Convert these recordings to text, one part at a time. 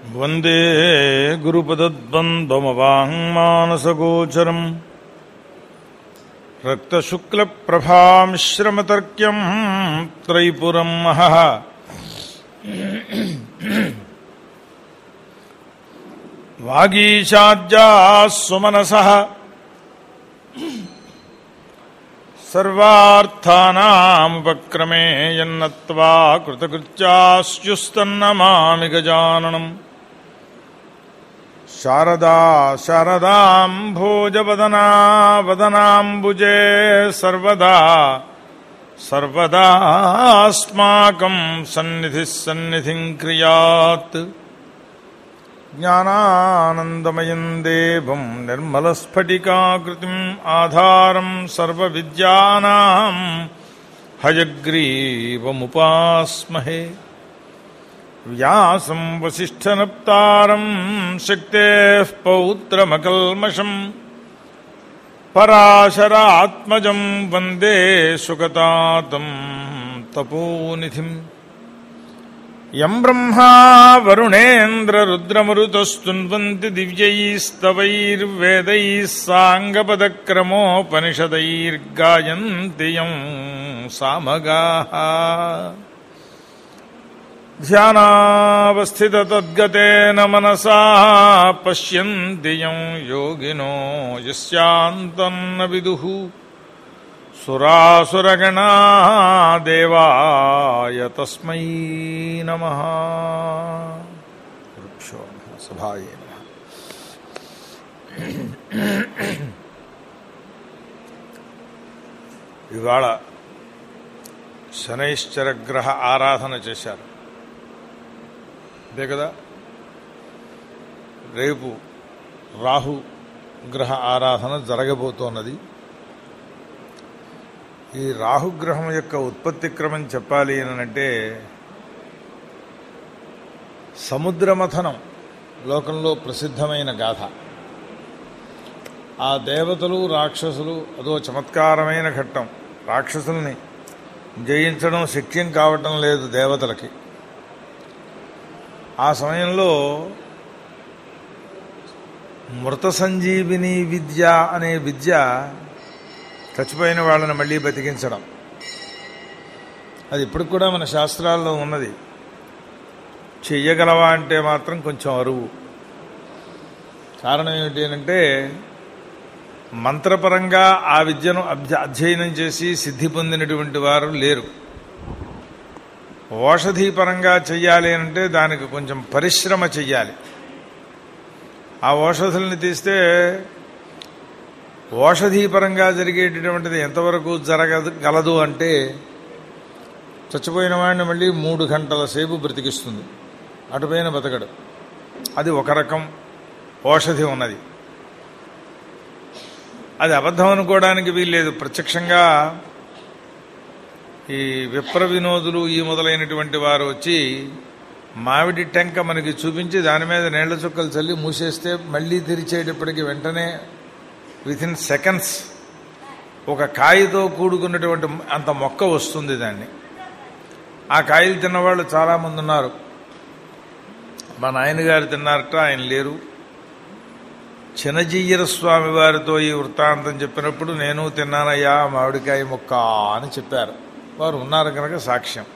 వందే గురుపదద్వంద్వమవాङ्మానసగోచరम् రక్తశుక్లప్రభామిశ్రమతర్క్యం త్రైపురం మహః వాగీశాద్యాः సుమనసः సర్వార్థానాముపక్రమే యన్నత్వా కృతకృత్యాస్యుస్తన్నమామి గజాననం శారదా శారదాంభోజవదనా వదనాంబుజే సర్వదా సర్వదాస్మాకం సన్నిధిः సన్నిధిం క్రియాత్ జ్ఞానానందమయం దేవం నిర్మలస్ఫటికాకృతిం ఆధారం సర్వవిద్యానాం హయగ్రీవముపాస్మహే వ్యాసం వసిష్ఠనప్తారం శక్తేః పౌత్రమకల్మషం పరాశరాత్మజం వందే సుగతాతం తపోనిధిం యం బ్రహ్మా వరుణేంద్రరుద్రమరుతస్తున్వంతి దివ్యైస్తవైర్వేदैः సాङ्गपदक्रमोपनिषदैर्गायन्ति యం సామగాः ధ్యానావస్థితతద్గతేన మనసా పశ్యంతి యం యోగినో యస్యాంతన్న విదుః సురాసురగణా దేవాయ తస్మై నమ వృక్షో సభాయ నమః. ఇవాళ శనైశ్చర గ్రహ ఆరాధన చేశారు అదే కదా రేపు రాహు గ్రహ ఆరాధన జరగబోతోన్నది ఈ రాహుగ్రహం యొక్క ఉత్పత్తి క్రమం చెప్పాలి అని అంటే సముద్రమథనం లోకంలో ప్రసిద్ధమైన గాథ ఆ దేవతలు రాక్షసులు అదో చమత్కారమైన ఘట్టం రాక్షసుల్ని జయించడం శక్యం కావటం లేదు దేవతలకి ఆ సమయంలో మృత సంజీవిని విద్య అనే విద్య చచ్చిపోయిన వాళ్ళని మళ్ళీ బతికించడం అది ఇప్పటికి కూడా మన శాస్త్రాల్లో ఉన్నది చెయ్యగలవా అంటే మాత్రం కొంచెం అరువు కారణం ఏమిటి అంటే మంత్రపరంగా ఆ విద్యను అభ్య- అధ్యయనం చేసి సిద్ధి పొందినటువంటి వారు లేరు ఓషధీపరంగా చెయ్యాలి అంటే దానికి కొంచెం పరిశ్రమ చెయ్యాలి ఆ ఓషధుల్ని తీస్తే ఓషధీపరంగా జరిగేటటువంటిది ఎంతవరకు జరగదు గలదు అంటే చచ్చిపోయిన వాడిని మళ్ళీ మూడు గంటల సేపు బ్రతికిస్తుంది అటుపైన బతకడు అది ఒక రకం ఓషధి ఉన్నది అది అబద్ధం అనుకోవడానికి వీల్లేదు ప్రత్యక్షంగా ఈ విప్ర వినోదులు ఈ మొదలైనటువంటి వారు వచ్చి మామిడి టెంక మనకి చూపించి దాని మీద నీళ్ల చుక్కలు చల్లి మూసేస్తే మళ్ళీ తెరిచేటప్పటికి వెంటనే విత్ ఇన్ సెకండ్స్ ఒక కాయతో కూడుకున్నటువంటి అంత మొక్క వస్తుంది దాన్ని ఆ కాయలు తిన్నవాళ్ళు చాలామంది ఉన్నారు మా నాయనగారు తిన్నారట ఆయన లేరు చినజీయర స్వామి వారితో ఈ వృత్తాంతం చెప్పినప్పుడు నేను తిన్నానయ్యా మామిడికాయ మొక్క అని చెప్పారు వారు ఉన్నారు కనుక సాక్ష్యం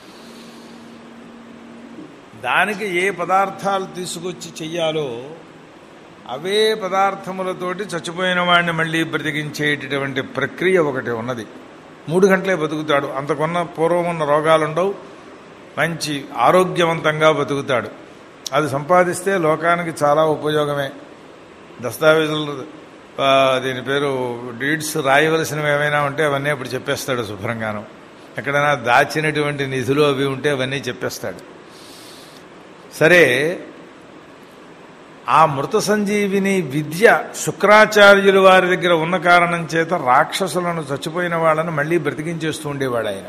దానికి ఏ పదార్థాలు తీసుకొచ్చి చెయ్యాలో అవే పదార్థములతోటి చచ్చిపోయిన వాడిని మళ్ళీ బ్రతికించేటటువంటి ప్రక్రియ ఒకటి ఉన్నది మూడు గంటలే బతుకుతాడు అంతకున్న పూర్వం ఉన్న రోగాలుండవు మంచి ఆరోగ్యవంతంగా బతుకుతాడు అది సంపాదిస్తే లోకానికి చాలా ఉపయోగమే దస్తావేజులు ఆ, దీని పేరు డీడ్స్ రాయవలసినవి ఏమైనా ఉంటే అవన్నీ అప్పుడు చెప్పేస్తాడు శుభ్రంగాను ఎక్కడైనా దాచినటువంటి నిధులు అవి ఉంటే అవన్నీ చెప్పేస్తాడు సరే ఆ మృత సంజీవిని విద్య శుక్రాచార్యులు వారి దగ్గర ఉన్న కారణం చేత రాక్షసులను చచ్చిపోయిన వాళ్ళను మళ్ళీ బ్రతికించేస్తూ ఉండేవాడు ఆయన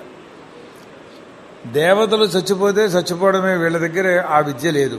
దేవతలు చచ్చిపోతే చచ్చిపోవడమే వీళ్ళ దగ్గర ఆ విద్య లేదు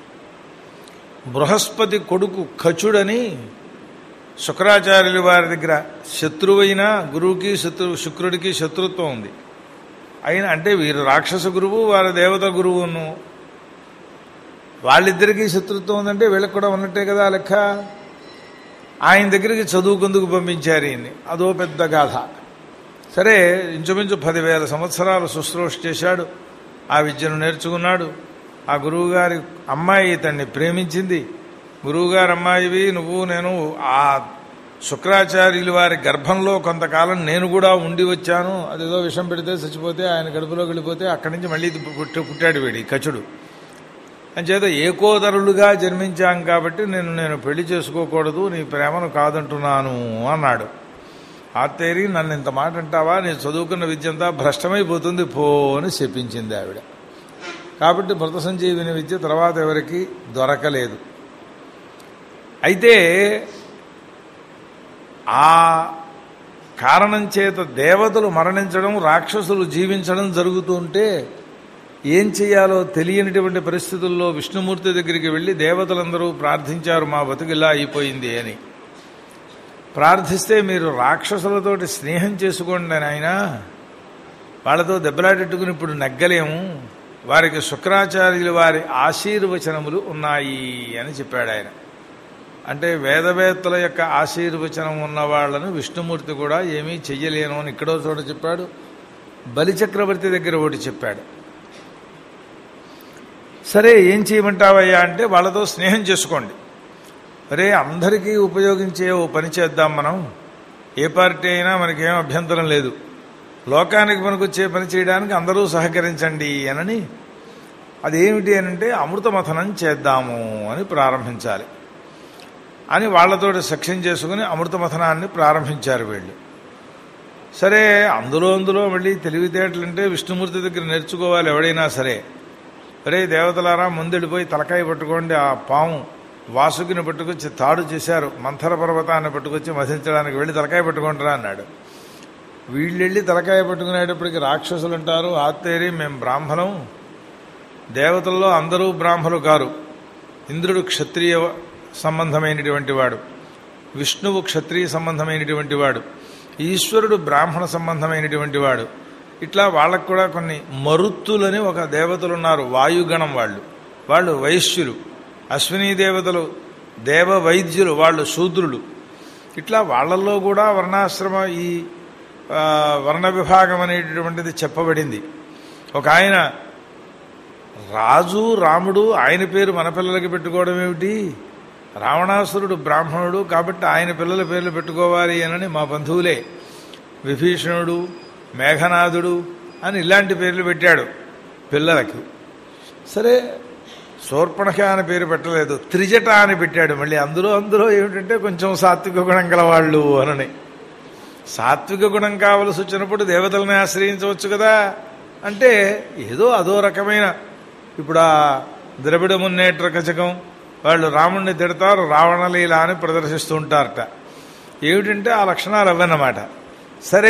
బృహస్పతి కొడుకు ఖచుడని శుక్రాచార్యుల వారి దగ్గర శత్రువైన గురువుకి శత్రు శుక్రుడికి శత్రుత్వం ఉంది అయిన అంటే వీరు రాక్షస గురువు వారి దేవత గురువును వాళ్ళిద్దరికీ శత్రుత్వం ఉందంటే వీళ్ళకి కూడా ఉన్నట్టే కదా ఆ లెక్క ఆయన దగ్గరికి చదువుకుందుకు పంపించారు ఈయన్ని అదో పెద్ద గాథ సరే ఇంచుమించు పదివేల సంవత్సరాలు శుశ్రూష చేశాడు ఆ విద్యను నేర్చుకున్నాడు ఆ గురువుగారి అమ్మాయి ఇతన్ని ప్రేమించింది గురువుగారి అమ్మాయివి నువ్వు నేను ఆ శుక్రాచార్యుల వారి గర్భంలో కొంతకాలం నేను కూడా ఉండి వచ్చాను అదేదో విషం పెడితే చచ్చిపోతే ఆయన గడుపులోకి వెళ్ళిపోతే అక్కడి నుంచి మళ్ళీ ఇది పుట్టి పుట్టాడు వీడి కచుడు అంచేత ఏకోదరులుగా జన్మించాం కాబట్టి నేను నేను పెళ్లి చేసుకోకూడదు నీ ప్రేమను కాదంటున్నాను అన్నాడు ఆత్తేరి నన్ను ఇంత మాట అంటావా నేను చదువుకున్న విద్యంతా భ్రష్టమైపోతుంది పో అని చెప్పించింది ఆవిడ కాబట్టి మృత సంజీవిని విద్య తర్వాత ఎవరికి దొరకలేదు అయితే ఆ కారణం చేత దేవతలు మరణించడం రాక్షసులు జీవించడం జరుగుతుంటే ఏం చేయాలో తెలియనిటువంటి పరిస్థితుల్లో విష్ణుమూర్తి దగ్గరికి వెళ్ళి దేవతలందరూ ప్రార్థించారు మా బతుకు ఇలా అయిపోయింది అని ప్రార్థిస్తే మీరు రాక్షసులతోటి స్నేహం చేసుకోండి అని ఆయన వాళ్ళతో దెబ్బలాటెట్టుకుని ఇప్పుడు నెగ్గలేము వారికి శుక్రాచార్యులు వారి ఆశీర్వచనములు ఉన్నాయి అని చెప్పాడు ఆయన అంటే వేదవేత్తల యొక్క ఆశీర్వచనం ఉన్న వాళ్ళను విష్ణుమూర్తి కూడా ఏమీ చెయ్యలేను అని ఇక్కడో చోట చెప్పాడు బలిచక్రవర్తి దగ్గర ఒకటి చెప్పాడు సరే ఏం చేయమంటావయ్యా అంటే వాళ్ళతో స్నేహం చేసుకోండి అరే అందరికీ ఉపయోగించే ఓ పని చేద్దాం మనం ఏ పార్టీ అయినా మనకేం అభ్యంతరం లేదు లోకానికి మనకొచ్చే పని చేయడానికి అందరూ సహకరించండి అనని అదేమిటి అని అంటే అమృతమథనం చేద్దాము అని ప్రారంభించాలి అని వాళ్లతోటి సఖ్యం చేసుకుని అమృతమథనాన్ని ప్రారంభించారు వీళ్ళు సరే అందులో అందులో మళ్ళీ తెలివితేటలంటే విష్ణుమూర్తి దగ్గర నేర్చుకోవాలి ఎవడైనా సరే అరే దేవతలారా ముందెళ్ళిపోయి తలకాయ పట్టుకోండి ఆ పాము వాసుకిని పట్టుకొచ్చి తాడు చేశారు మంథర పర్వతాన్ని పట్టుకొచ్చి మధించడానికి వెళ్ళి తలకాయ పట్టుకుంటారా అన్నాడు వీళ్ళెళ్ళి తలకాయ పట్టుకునేటప్పటికి రాక్షసులు అంటారు ఆత్తేరి మేము బ్రాహ్మణం దేవతల్లో అందరూ బ్రాహ్మలు కారు ఇంద్రుడు క్షత్రియ సంబంధమైనటువంటి వాడు విష్ణువు క్షత్రియ సంబంధమైనటువంటి వాడు ఈశ్వరుడు బ్రాహ్మణ సంబంధమైనటువంటి వాడు ఇట్లా వాళ్ళకు కూడా కొన్ని మరుత్తులని ఒక దేవతలు ఉన్నారు వాయుగణం వాళ్ళు వాళ్ళు వైశ్యులు అశ్వినీ దేవతలు దేవ వైద్యులు వాళ్ళు శూద్రులు ఇట్లా వాళ్ళల్లో కూడా వర్ణాశ్రమ ఈ ఆ, వర్ణ విభాగం అనేటటువంటిది చెప్పబడింది ఒక ఆయన రాజు రాముడు ఆయన పేరు మన పిల్లలకి పెట్టుకోవడం ఏమిటి రావణాసురుడు బ్రాహ్మణుడు కాబట్టి ఆయన పిల్లల పేర్లు పెట్టుకోవాలి అనని మా బంధువులే విభీషణుడు మేఘనాథుడు అని ఇలాంటి పేర్లు పెట్టాడు పిల్లలకు సరే శూర్పణఖ అని పేరు పెట్టలేదు త్రిజట అని పెట్టాడు మళ్ళీ అందులో అందులో ఏమిటంటే కొంచెం సాత్విక గుణం గలవాళ్ళు అనని సాత్విక గుణం కావలసి వచ్చినప్పుడు దేవతల్ని ఆశ్రయించవచ్చు కదా అంటే ఏదో అదో రకమైన ఇప్పుడు ఆ ద్రవిడ మున్నేట్ర కచకం వాళ్ళు రాముణ్ణి తిడతారు రావణలీల అని ప్రదర్శిస్తూ ఉంటారట ఏమిటంటే ఆ లక్షణాలు అవన్నమాట సరే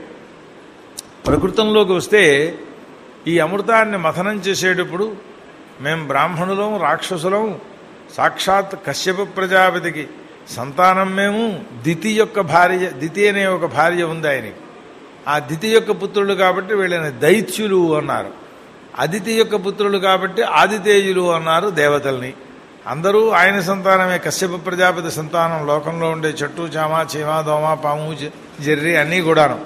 ప్రకృతంలోకి వస్తే ఈ అమృతాన్ని మథనం చేసేటప్పుడు మేం బ్రాహ్మణులం రాక్షసులం సాక్షాత్ కశ్యప ప్రజాపతికి సంతానం మేము దితి యొక్క భార్య దితి అనే ఒక భార్య ఉంది ఆయనకి ఆ దితి యొక్క పుత్రులు కాబట్టి వీళ్ళని దైత్యులు అన్నారు అదితి యొక్క పుత్రులు కాబట్టి ఆదితేయులు అన్నారు దేవతల్ని అందరూ ఆయన సంతానమే కశ్యప ప్రజాపతి సంతానం లోకంలో ఉండే చెట్టు చామ చీమ దోమ పాము జ- జర్రి అన్నీ కూడాను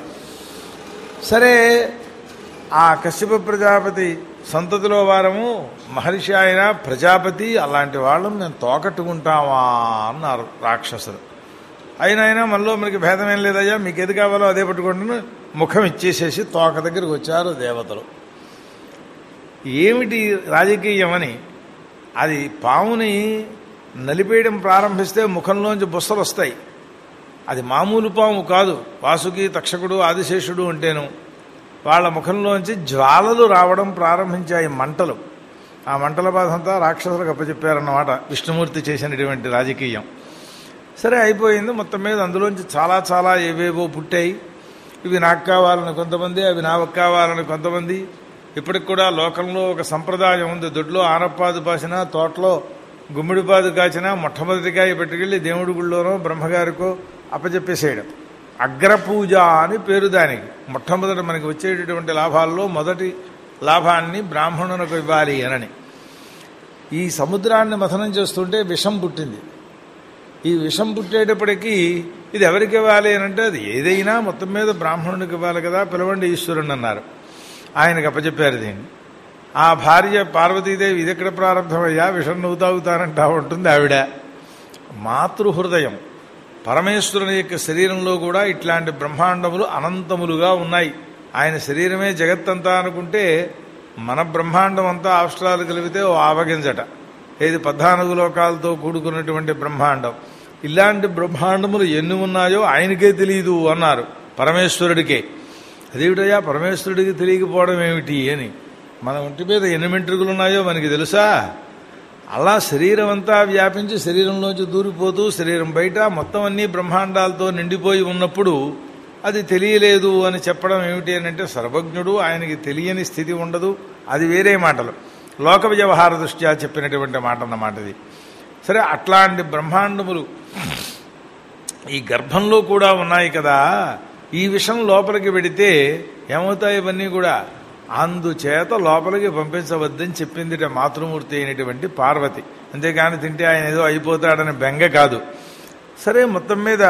సరే ఆ కశ్యప ప్రజాపతి సంతతిలో వారము మహర్షి ఆయన ప్రజాపతి అలాంటి వాళ్ళని మేము తోకట్టుకుంటామా అన్నారు రాక్షసులు అయినా అయినా మనలో మనకి భేదం ఏం లేదయ్యా మీకు ఏది కావాలో అదే పట్టుకుంటుని ముఖం ఇచ్చేసేసి తోక దగ్గరికి వచ్చారు దేవతలు ఏమిటి రాజకీయమని అది పాముని నలిపేయడం ప్రారంభిస్తే ముఖంలోంచి బుస్సలు వస్తాయి అది మామూలు పాము కాదు వాసుకి తక్షకుడు ఆదిశేషుడు అంటేను వాళ్ళ ముఖంలోంచి జ్వాలలు రావడం ప్రారంభించాయి మంటలు ఆ మంటల బాధ అంతా రాక్షసులకు అప్పచెప్పారన్నమాట విష్ణుమూర్తి చేసినటువంటి రాజకీయం సరే అయిపోయింది మొత్తం మీద అందులోంచి చాలా చాలా ఏవేవో పుట్టాయి ఇవి నాకు కావాలని కొంతమంది అవి నాకు కావాలని కొంతమంది ఇప్పటికి కూడా లోకంలో ఒక సంప్రదాయం ఉంది దొడ్లో ఆనపాదు పాసిన తోటలో గుమ్మిడిపాదు కాచిన మొట్టమొదటికాయ పెట్టుకెళ్ళి దేవుడి గుళ్ళోనో బ్రహ్మగారికో అప్పచెప్పేసేయడం అగ్రపూజ అని పేరు దానికి మొట్టమొదట మనకి వచ్చేటటువంటి లాభాల్లో మొదటి లాభాన్ని బ్రాహ్మణునకు ఇవ్వాలి అనని ఈ సముద్రాన్ని మథనం చేస్తుంటే విషం పుట్టింది ఈ విషం పుట్టేటప్పటికీ ఇది ఎవరికి ఇవ్వాలి అని అంటే అది ఏదైనా మొత్తం మీద బ్రాహ్మణుడికి ఇవ్వాలి కదా పిలవండి ఈశ్వరుని అన్నారు ఆయనకు అప్పచెప్పారు దీన్ని ఆ భార్య పార్వతీదేవి ఇది ఎక్కడ ప్రారంభమయ్యా విషం నువ్వు తాగుతానంటా ఉంటుంది ఆవిడ మాతృహృదయం పరమేశ్వరుని యొక్క శరీరంలో కూడా ఇట్లాంటి బ్రహ్మాండములు అనంతములుగా ఉన్నాయి ఆయన శరీరమే జగత్తంతా అనుకుంటే మన బ్రహ్మాండం అంతా అవసరాలు కలిపితే ఓ ఆవగింజట ఏది పద్నాలుగు లోకాలతో కూడుకున్నటువంటి బ్రహ్మాండం ఇలాంటి బ్రహ్మాండములు ఎన్ని ఉన్నాయో ఆయనకే తెలియదు అన్నారు పరమేశ్వరుడికే అదేమిటయ్యా పరమేశ్వరుడికి తెలియకపోవడం ఏమిటి అని మన ఒంటి మీద ఎన్ని వెంట్రుకలు ఉన్నాయో మనకి తెలుసా అలా శరీరం అంతా వ్యాపించి శరీరంలోంచి దూరిపోతూ శరీరం బయట మొత్తం అన్ని బ్రహ్మాండాలతో నిండిపోయి ఉన్నప్పుడు అది తెలియలేదు అని చెప్పడం ఏమిటి అని అంటే సర్వజ్ఞుడు ఆయనకి తెలియని స్థితి ఉండదు అది వేరే మాటలు లోక వ్యవహార దృష్ట్యా చెప్పినటువంటి మాట అన్నమాట ఇది సరే అట్లాంటి బ్రహ్మాండములు ఈ గర్భంలో కూడా ఉన్నాయి కదా ఈ విషయం లోపలికి పెడితే ఏమవుతాయి ఇవన్నీ కూడా అందుచేత లోపలికి పంపించవద్దని చెప్పింది మాతృమూర్తి అయినటువంటి పార్వతి అంతేగాని తింటే ఆయన ఏదో అయిపోతాడని బెంగ కాదు సరే మొత్తం మీద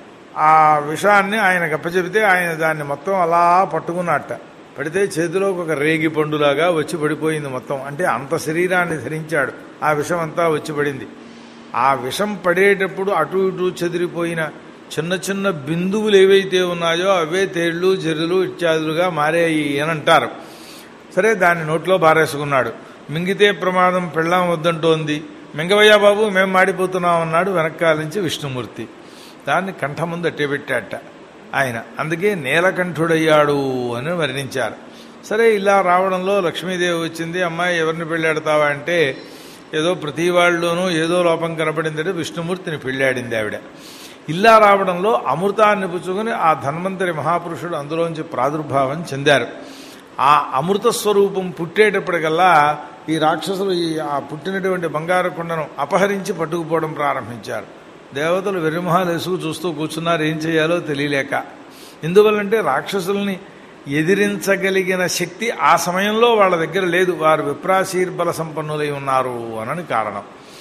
ఆ విషాన్ని ఆయనకు అప్పచెబితే ఆయన దాన్ని మొత్తం అలా పట్టుకున్నట్ట పడితే చేతిలోకి ఒక రేగి పండులాగా వచ్చి పడిపోయింది మొత్తం అంటే అంత శరీరాన్ని ధరించాడు ఆ విషం అంతా వచ్చి పడింది ఆ విషం పడేటప్పుడు అటు ఇటు చెదిరిపోయిన చిన్న చిన్న బిందువులు ఏవైతే ఉన్నాయో అవే తేళ్లు జర్రులు ఇత్యాదులుగా మారాయి అని అంటారు సరే దాన్ని నోట్లో బారేసుకున్నాడు మింగితే ప్రమాదం పెళ్ళాం వద్దంటోంది మింగవయ్యా బాబు మేము మాడిపోతున్నాం అన్నాడు వెనకాల నుంచి విష్ణుమూర్తి దాన్ని కంఠం ముందు అట్టేపెట్టాట ఆయన అందుకే నీలకంఠుడయ్యాడు అని వర్ణించారు సరే ఇలా రావడంలో లక్ష్మీదేవి వచ్చింది అమ్మాయి ఎవరిని పెళ్ళాడతావా అంటే ఏదో ప్రతి వాళ్ళలోనూ ఏదో లోపం కనపడిందంటే విష్ణుమూర్తిని పెళ్ళాడింది ఆవిడ ఇలా రావడంలో అమృతాన్ని పుచ్చుకొని ఆ ధన్వంతరి మహాపురుషుడు అందులోంచి ప్రాదుర్భావం చెందారు ఆ అమృత స్వరూపం పుట్టేటప్పటికల్లా ఈ రాక్షసులు ఈ ఆ పుట్టినటువంటి బంగారు కొండను అపహరించి పట్టుకుపోవడం ప్రారంభించారు దేవతలు వెర్రిమొహాలు వేసుకు చూస్తూ కూర్చున్నారు ఏం చేయాలో తెలియలేక ఎందువల్లంటే రాక్షసుల్ని ఎదిరించగలిగిన శక్తి ఆ సమయంలో వాళ్ళ దగ్గర లేదు వారు విప్రాశీర్బల సంపన్నులై ఉన్నారు అనని కారణం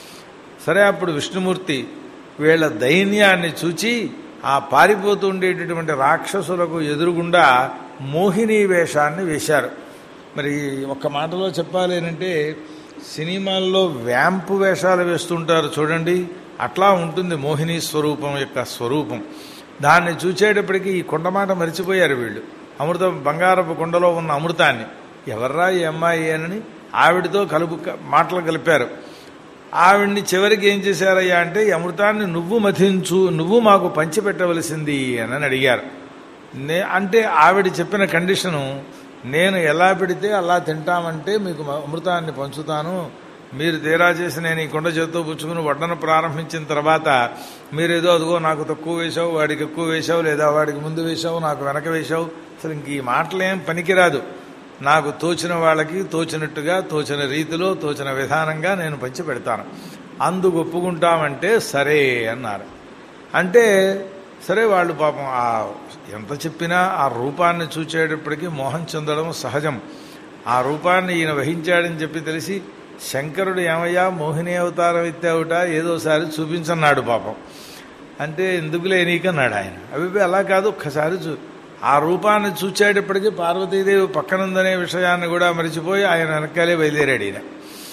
సరే అప్పుడు విష్ణుమూర్తి వీళ్ళ దైన్యాన్ని చూచి ఆ పారిపోతూ ఉండేటటువంటి రాక్షసులకు ఎదురుగుండా మోహిని వేషాన్ని వేశారు మరి ఒక్క మాటలో చెప్పాలి అంటే సినిమాల్లో వ్యాంపు వేషాలు వేస్తుంటారు చూడండి అట్లా ఉంటుంది మోహిని స్వరూపం యొక్క స్వరూపం దాన్ని చూచేటప్పటికి ఈ కొండమాట మరిచిపోయారు వీళ్ళు అమృతం బంగారపు కొండలో ఉన్న అమృతాన్ని ఎవర్రా ఈ అమ్మాయి అని ఆవిడతో కలుపు మాటలు కలిపారు ఆవిడ్ని చివరికి ఏం చేశారయ్యా అంటే ఈ అమృతాన్ని నువ్వు మథించు నువ్వు మాకు పంచిపెట్టవలసింది అని అడిగారు నే అంటే ఆవిడ చెప్పిన కండిషను నేను ఎలా పెడితే అలా తింటామంటే మీకు అమృతాన్ని పంచుతాను మీరు తీరా చేసి నేను ఈ కొండ చేత్తో పుచ్చుకుని వడ్డన ప్రారంభించిన తర్వాత మీరేదో అదిగో నాకు తక్కువ వేశావు వాడికి ఎక్కువ వేశావు లేదా వాడికి ముందు వేశావు నాకు వెనక వేశావు అసలు ఇంక ఈ మాటలేం పనికిరాదు నాకు తోచిన వాళ్ళకి తోచినట్టుగా తోచిన రీతిలో తోచిన విధానంగా నేను పంచి పెడతాను అందుకు ఒప్పుకుంటామంటే సరే అన్నారు అంటే సరే వాళ్ళు పాపం ఆ ఎంత చెప్పినా ఆ రూపాన్ని చూచేటప్పటికీ మోహం చెందడం సహజం ఆ రూపాన్ని ఈయన వహించాడని చెప్పి తెలిసి శంకరుడు ఏమయ్యా మోహిని అవతారం ఎత్తావుట ఏదోసారి చూపించన్నాడు పాపం అంటే ఎందుకులే నీకన్నాడు ఆయన అవి అలా కాదు ఒక్కసారి చూ ఆ రూపాన్ని చూచేటప్పటికీ పార్వతీదేవి పక్కనుందనే విషయాన్ని కూడా మరిచిపోయి ఆయన వెనకాలే బయలుదేరాడు ఈయన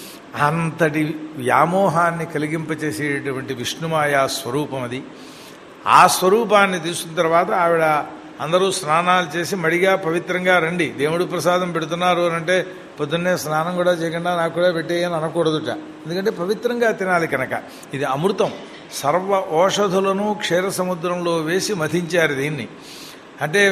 అంతటి వ్యామోహాన్ని కలిగింపచేసేటటువంటి విష్ణుమాయా స్వరూపం అది ఆ స్వరూపాన్ని తీసుకున్న తర్వాత ఆవిడ అందరూ స్నానాలు చేసి మడిగా పవిత్రంగా రండి దేవుడు ప్రసాదం పెడుతున్నారు అని అంటే పొద్దున్నే స్నానం కూడా చేయకుండా నాకు కూడా పెట్టేయని అనకూడదుట ఎందుకంటే పవిత్రంగా తినాలి కనుక ఇది అమృతం సర్వ ఓషధులను క్షీర సముద్రంలో వేసి మథించారు దీన్ని అంటే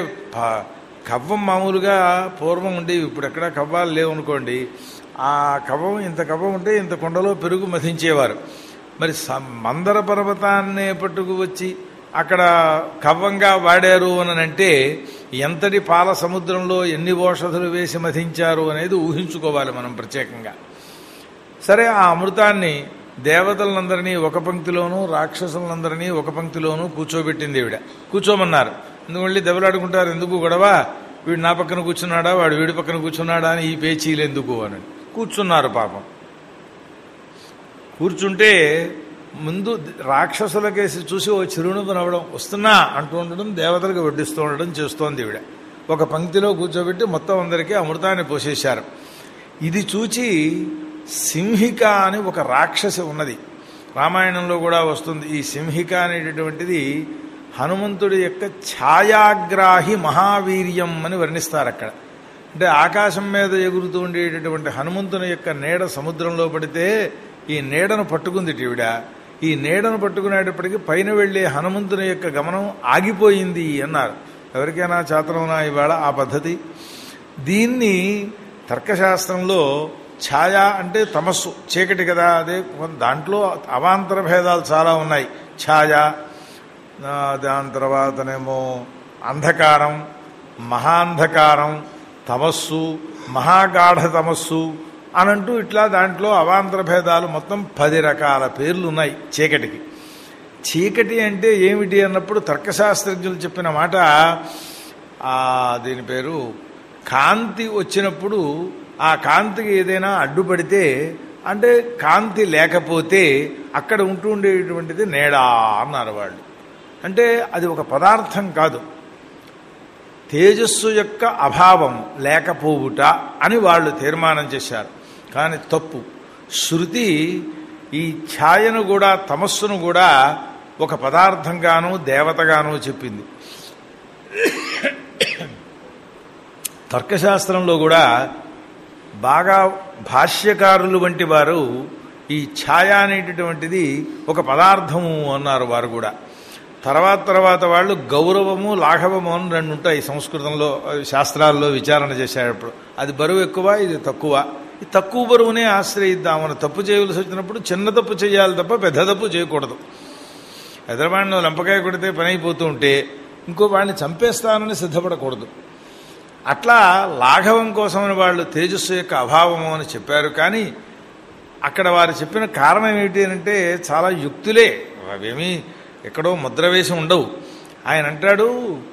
కవ్వం మామూలుగా పూర్వం ఉండేవి ఇప్పుడు ఎక్కడ కవ్వాలు లేవు అనుకోండి ఆ కవ్వం ఇంత కవ్వం ఉంటే ఇంత కొండలో పెరుగు మథించేవారు మరి మందర పర్వతాన్నే పట్టుకు వచ్చి అక్కడ కవ్వంగా వాడారు అని అంటే ఎంతటి పాల సముద్రంలో ఎన్ని ఓషధులు వేసి మధించారు అనేది ఊహించుకోవాలి మనం ప్రత్యేకంగా సరే ఆ అమృతాన్ని దేవతలందరినీ ఒక పంక్తిలోనూ రాక్షసులందరినీ ఒక పంక్తిలోనూ కూర్చోబెట్టింది ఈవిడ కూర్చోమన్నారు ఎందుకంటే దెబ్బలాడుకుంటారు ఎందుకు గొడవ వీడు నా పక్కన కూర్చున్నాడా వాడు వీడి పక్కన కూర్చున్నాడా అని ఈ పేచీలు ఎందుకు అని కూర్చున్నారు పాపం కూర్చుంటే ముందు రాక్షసులకేసి చూసి ఓ చిరునవ్వు నవ్వడం వస్తున్నా అంటూ ఉండడం దేవతలకు వడ్డిస్తూ ఉండడం చేస్తోంది ఈవిడ ఒక పంక్తిలో కూర్చోబెట్టి మొత్తం అందరికీ అమృతాన్ని పోసేశారు ఇది చూచి సింహిక అని ఒక రాక్షసి ఉన్నది రామాయణంలో కూడా వస్తుంది ఈ సింహిక అనేటటువంటిది హనుమంతుడి యొక్క ఛాయాగ్రాహి మహావీర్యం అని వర్ణిస్తారు అక్కడ అంటే ఆకాశం మీద ఎగురుతూ ఉండేటటువంటి హనుమంతుని యొక్క నీడ సముద్రంలో పడితే ఈ నీడను పట్టుకుంది ఈవిడ ఈ నీడను పట్టుకునేటప్పటికి పైన వెళ్లే హనుమంతుని యొక్క గమనం ఆగిపోయింది అన్నారు ఎవరికైనా చాతనమునా ఇవాళ ఆ పద్ధతి దీన్ని తర్కశాస్త్రంలో ఛాయ అంటే తమస్సు చీకటి కదా అదే దాంట్లో అవాంతర భేదాలు చాలా ఉన్నాయి ఛాయ ఆ, దాని తర్వాతనేమో అంధకారం మహాంధకారం తమస్సు మహాగాఢ తమస్సు అనంటూ ఇట్లా దాంట్లో అవాంతర భేదాలు మొత్తం పది రకాల పేర్లు ఉన్నాయి చీకటికి చీకటి అంటే ఏమిటి అన్నప్పుడు తర్కశాస్త్రజ్ఞులు చెప్పిన మాట ఆ, దీని పేరు కాంతి వచ్చినప్పుడు ఆ కాంతికి ఏదైనా అడ్డుపడితే అంటే కాంతి లేకపోతే అక్కడ ఉంటూ ఉండేటువంటిది నేడా అన్నారు వాళ్ళు అంటే అది ఒక పదార్థం కాదు తేజస్సు యొక్క అభావం లేకపోవుట అని వాళ్ళు తీర్మానం చేశారు కానీ తప్పు శృతి ఈ ఛాయను కూడా తమస్సును కూడా ఒక పదార్థంగాను దేవతగాను చెప్పింది తర్కశాస్త్రంలో కూడా బాగా భాష్యకారులు వంటి వారు ఈ ఛాయ అనేటటువంటిది ఒక పదార్థము అన్నారు వారు కూడా తర్వాత తర్వాత వాళ్ళు గౌరవము లాఘవము అని రెండు ఉంటాయి సంస్కృతంలో అవి శాస్త్రాల్లో విచారణ చేసేటప్పుడు అది బరువు ఎక్కువ ఇది తక్కువ ఈ తక్కువ బరువునే ఆశ్రయిద్దాం మనం తప్పు చేయవలసి వచ్చినప్పుడు చిన్న తప్పు చేయాలి తప్ప పెద్ద తప్పు చేయకూడదు ఎదరవాడిని లంపకాయ కొడితే పని అయిపోతూ ఉంటే ఇంకో వాడిని చంపేస్తానని సిద్ధపడకూడదు అట్లా లాఘవం కోసమని వాళ్ళు తేజస్సు యొక్క అభావము అని చెప్పారు కానీ అక్కడ వారు చెప్పిన కారణం ఏమిటి అంటే చాలా యుక్తులే అవేమీ ఎక్కడో ముద్ర వేసి ఉండవు ఆయన అంటాడు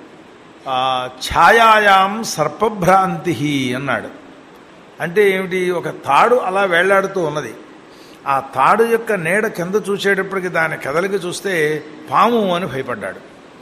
ఆ, ఛాయాయాం సర్పభ్రాంతి అన్నాడు అంటే ఏమిటి ఒక తాడు అలా వేళ్లాడుతూ ఉన్నది ఆ తాడు యొక్క నీడ కింద చూసేటప్పటికి దాని కదలికి చూస్తే పాము అని భయపడ్డాడు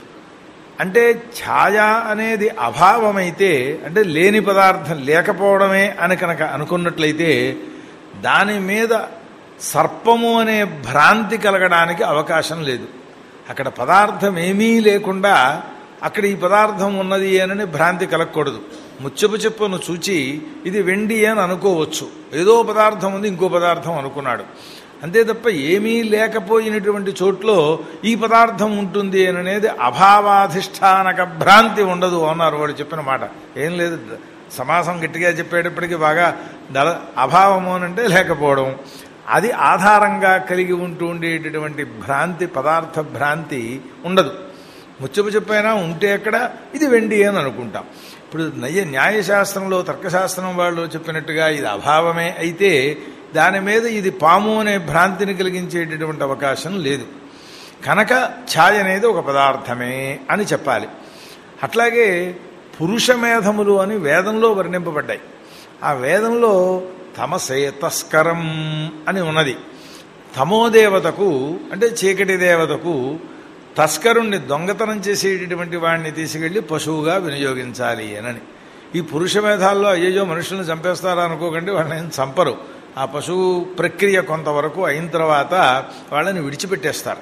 అంటే ఛాయ అనేది అభావమైతే అంటే లేని పదార్థం లేకపోవడమే అని కనుక అనుకున్నట్లయితే దాని మీద సర్పము అనే భ్రాంతి కలగడానికి అవకాశం లేదు అక్కడ పదార్థం ఏమీ లేకుండా అక్కడ ఈ పదార్థం ఉన్నది అని భ్రాంతి కలగకూడదు ముచ్చపు చెప్పును చూచి ఇది వెండి అని అనుకోవచ్చు ఏదో పదార్థం ఉంది ఇంకో పదార్థం అనుకున్నాడు అంతే తప్ప ఏమీ లేకపోయినటువంటి చోట్లో ఈ పదార్థం ఉంటుంది అని అనేది అభావాధిష్టానక భ్రాంతి ఉండదు అన్నారు వాడు చెప్పిన మాట ఏం లేదు సమాసం గట్టిగా చెప్పేటప్పటికి బాగా దళ అభావము అనంటే లేకపోవడం అది ఆధారంగా కలిగి ఉంటూ ఉండేటటువంటి భ్రాంతి పదార్థ భ్రాంతి ఉండదు ముచ్చపు చెప్పైనా ఉంటే అక్కడ ఇది వెండి అని అనుకుంటాం ఇప్పుడు నయ్య న్యాయశాస్త్రంలో తర్కశాస్త్రం వాళ్ళు చెప్పినట్టుగా ఇది అభావమే అయితే దాని మీద ఇది పాము అనే భ్రాంతిని కలిగించేటటువంటి అవకాశం లేదు కనుక ఛాయ అనేది ఒక పదార్థమే అని చెప్పాలి అట్లాగే పురుష మేధములు అని వేదంలో వర్ణింపబడ్డాయి ఆ వేదంలో తమసే తస్కరం అని ఉన్నది తమోదేవతకు అంటే చీకటి దేవతకు తస్కరుణ్ణి దొంగతనం చేసేటటువంటి వాడిని తీసుకెళ్లి పశువుగా వినియోగించాలి అనని ఈ పురుష మేధాల్లో అయ్యో మనుషుల్ని చంపేస్తారా అనుకోకండి వాళ్ళని ఏం చంపరు ఆ పశువు ప్రక్రియ కొంతవరకు అయిన తర్వాత వాళ్ళని విడిచిపెట్టేస్తారు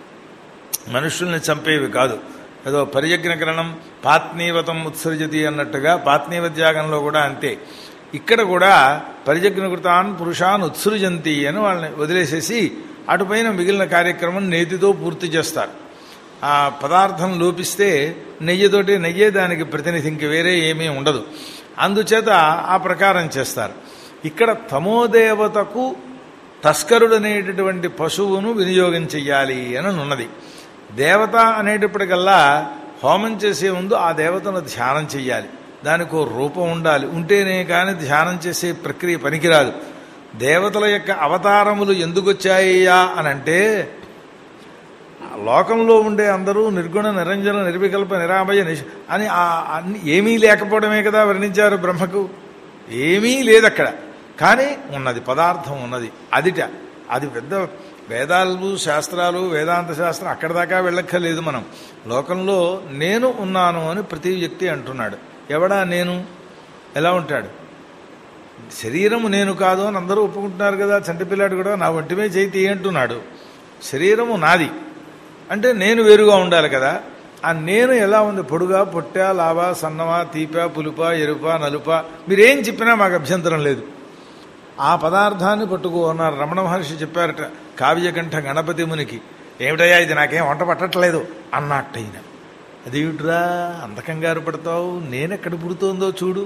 మనుషుల్ని చంపేవి కాదు ఏదో పరియజ్ఞకరణం పాత్నీవతం ఉత్సర్జతి అన్నట్టుగా పాత్నీవత్యాగంలో కూడా అంతే ఇక్కడ కూడా పరిజజ్ఞకృతాన్ పురుషాన్ ఉత్సృజంతి అని వాళ్ళని వదిలేసేసి అటుపైన మిగిలిన కార్యక్రమం నేతితో పూర్తి చేస్తారు ఆ పదార్థం లోపిస్తే నెయ్యితోటి నెయ్యే దానికి ప్రతినిధి ఇంక వేరే ఏమీ ఉండదు అందుచేత ఆ ప్రకారం చేస్తారు ఇక్కడ తమోదేవతకు తస్కరుడనేటటువంటి పశువును వినియోగం చెయ్యాలి అని ఉన్నది దేవత అనేటప్పటికల్లా హోమం చేసే ముందు ఆ దేవతను ధ్యానం చెయ్యాలి దానికి ఓ రూపం ఉండాలి ఉంటేనే కానీ ధ్యానం చేసే ప్రక్రియ పనికిరాదు దేవతల యొక్క అవతారములు ఎందుకు వచ్చాయ్యా అని అంటే లోకంలో ఉండే అందరూ నిర్గుణ నిరంజన నిర్వికల్ప నిరామయ నిష్ అని ఆ అన్ని ఏమీ లేకపోవడమే కదా వర్ణించారు బ్రహ్మకు ఏమీ లేదు అక్కడ కానీ ఉన్నది పదార్థం ఉన్నది అదిట అది పెద్ద వేదాలు శాస్త్రాలు వేదాంత శాస్త్రం అక్కడి దాకా వెళ్ళక్కర్లేదు మనం లోకంలో నేను ఉన్నాను అని ప్రతి వ్యక్తి అంటున్నాడు ఎవడా నేను ఎలా ఉంటాడు శరీరము నేను కాదు అని అందరూ ఒప్పుకుంటున్నారు కదా చంటిపిల్లాడు కూడా నా ఒంటిమే చేతి అంటున్నాడు శరీరము నాది అంటే నేను వేరుగా ఉండాలి కదా ఆ నేను ఎలా ఉంది పొడుగా పొట్టా లావా సన్నమా తీప పులుప ఎరుప నలుప మీరేం చెప్పినా మాకు అభ్యంతరం లేదు ఆ పదార్థాన్ని పట్టుకో అన్నారు రమణ మహర్షి చెప్పారట కావ్యకంఠ గణపతి మునికి ఏమిటయ్యా ఇది నాకేం వంట పట్టట్లేదు అన్నట్టయిన అదేమిట్రా అంత కంగారు పడతావు నేనెక్కడ పుడుతోందో చూడు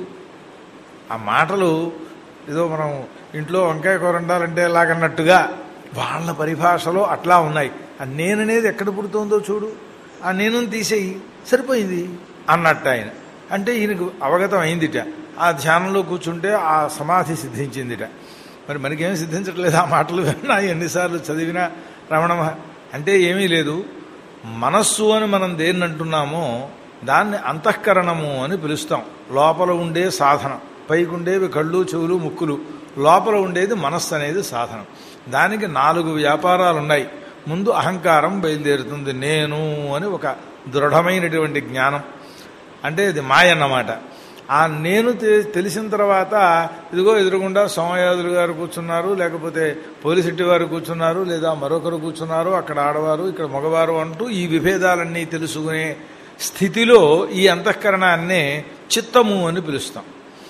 ఆ మాటలు ఏదో మనం ఇంట్లో వంకాయ కూర వండాలంటే ఎలాగన్నట్టుగా వాళ్ళ పరిభాషలో అట్లా ఉన్నాయి ఆ నేననేది ఎక్కడ పుడుతోందో చూడు ఆ నేను తీసేయి సరిపోయింది అన్నట్టు ఆయన అంటే ఈయనకు అవగతం అయిందిట ఆ ధ్యానంలో కూర్చుంటే ఆ సమాధి సిద్ధించిందిట మరి మనకేం సిద్ధించట్లేదు ఆ మాటలు విన్నా ఎన్నిసార్లు చదివినా రమణ మహ- అంటే ఏమీ లేదు మనస్సు అని మనం దేన్ని అంటున్నామో దాన్ని అంతఃకరణము అని పిలుస్తాం లోపల ఉండే సాధనం పైకి ఉండేవి కళ్ళు చెవులు ముక్కులు లోపల ఉండేది మనస్సు అనేది సాధనం దానికి నాలుగు వ్యాపారాలు ఉన్నాయి ముందు అహంకారం బయలుదేరుతుంది నేను అని ఒక దృఢమైనటువంటి జ్ఞానం అంటే ఇది మాయ అన్నమాట ఆ నేను తె- తెలిసిన తర్వాత ఇదిగో ఎదురుగుండా సోమయాజులు గారు కూర్చున్నారు లేకపోతే పోలిశెట్టి వారు కూర్చున్నారు లేదా మరొకరు కూర్చున్నారు అక్కడ ఆడవారు ఇక్కడ మగవారు అంటూ ఈ విభేదాలన్నీ తెలుసుకునే స్థితిలో ఈ అంతఃకరణాన్నే చిత్తము అని పిలుస్తాం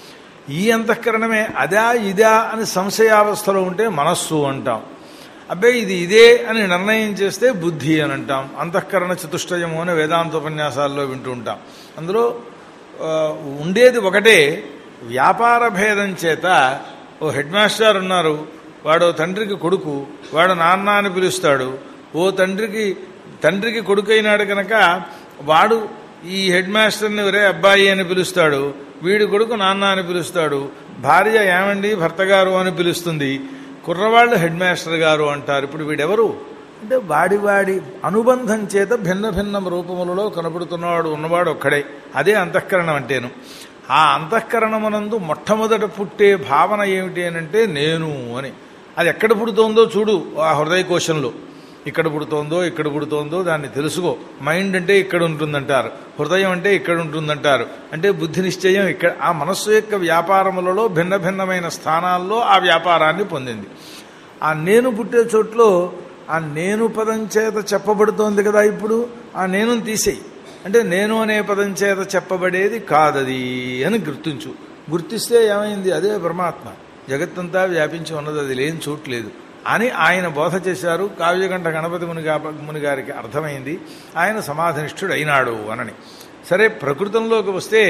ఈ అంతఃకరణమే అదా ఇదా అని సంశయావస్థలో ఉంటే మనస్సు అంటాం అబ్బే ఇది ఇదే అని నిర్ణయం చేస్తే బుద్ధి అని అంటాం అంతఃకరణ చతుష్టయము అని వేదాంత ఉపన్యాసాల్లో వింటూ ఉంటాం అందులో ఆ, ఉండేది ఒకటే వ్యాపార భేదం చేత ఓ హెడ్ మాస్టర్ ఉన్నారు వాడు తండ్రికి కొడుకు వాడు నాన్న అని పిలుస్తాడు ఓ తండ్రికి తండ్రికి కొడుకు అయినాడు కనుక వాడు ఈ హెడ్ మాస్టర్ని ఒరే అబ్బాయి అని పిలుస్తాడు వీడి కొడుకు నాన్న అని పిలుస్తాడు భార్య ఏమండి భర్త గారు అని పిలుస్తుంది కుర్రవాళ్ళు హెడ్ మాస్టర్ గారు అంటారు ఇప్పుడు వీడెవరు అంటే వాడి వాడి అనుబంధం చేత భిన్న భిన్న రూపములలో కనపడుతున్నవాడు ఉన్నవాడు ఒక్కడే అదే అంతఃకరణం అంటేను ఆ అంతఃకరణమునందు మొట్టమొదట పుట్టే భావన ఏమిటి అని అంటే నేను అని అది ఎక్కడ పుడుతోందో చూడు ఆ హృదయ కోశంలో ఇక్కడ పుడుతోందో ఇక్కడ పుడుతోందో దాన్ని తెలుసుకో మైండ్ అంటే ఇక్కడ ఉంటుందంటారు హృదయం అంటే ఇక్కడ ఉంటుందంటారు అంటే బుద్ధి నిశ్చయం ఇక్కడ ఆ మనస్సు యొక్క వ్యాపారములలో భిన్న భిన్నమైన స్థానాల్లో ఆ వ్యాపారాన్ని పొందింది ఆ నేను పుట్టే చోట్లో ఆ నేను పదం చేత చెప్పబడుతోంది కదా ఇప్పుడు ఆ నేను తీసేయి అంటే నేను అనే పదం చేత చెప్పబడేది కాదది అని గుర్తించు గుర్తిస్తే ఏమైంది అదే పరమాత్మ జగత్తంతా వ్యాపించి ఉన్నది అది లేని చోట్లేదు అని ఆయన బోధ చేశారు కావ్యకంఠ గణపతి ముని గా- ముని గారికి అర్థమైంది ఆయన సమాధినిష్ఠుడు అయినాడు అనని సరే ప్రకృతంలోకి వస్తే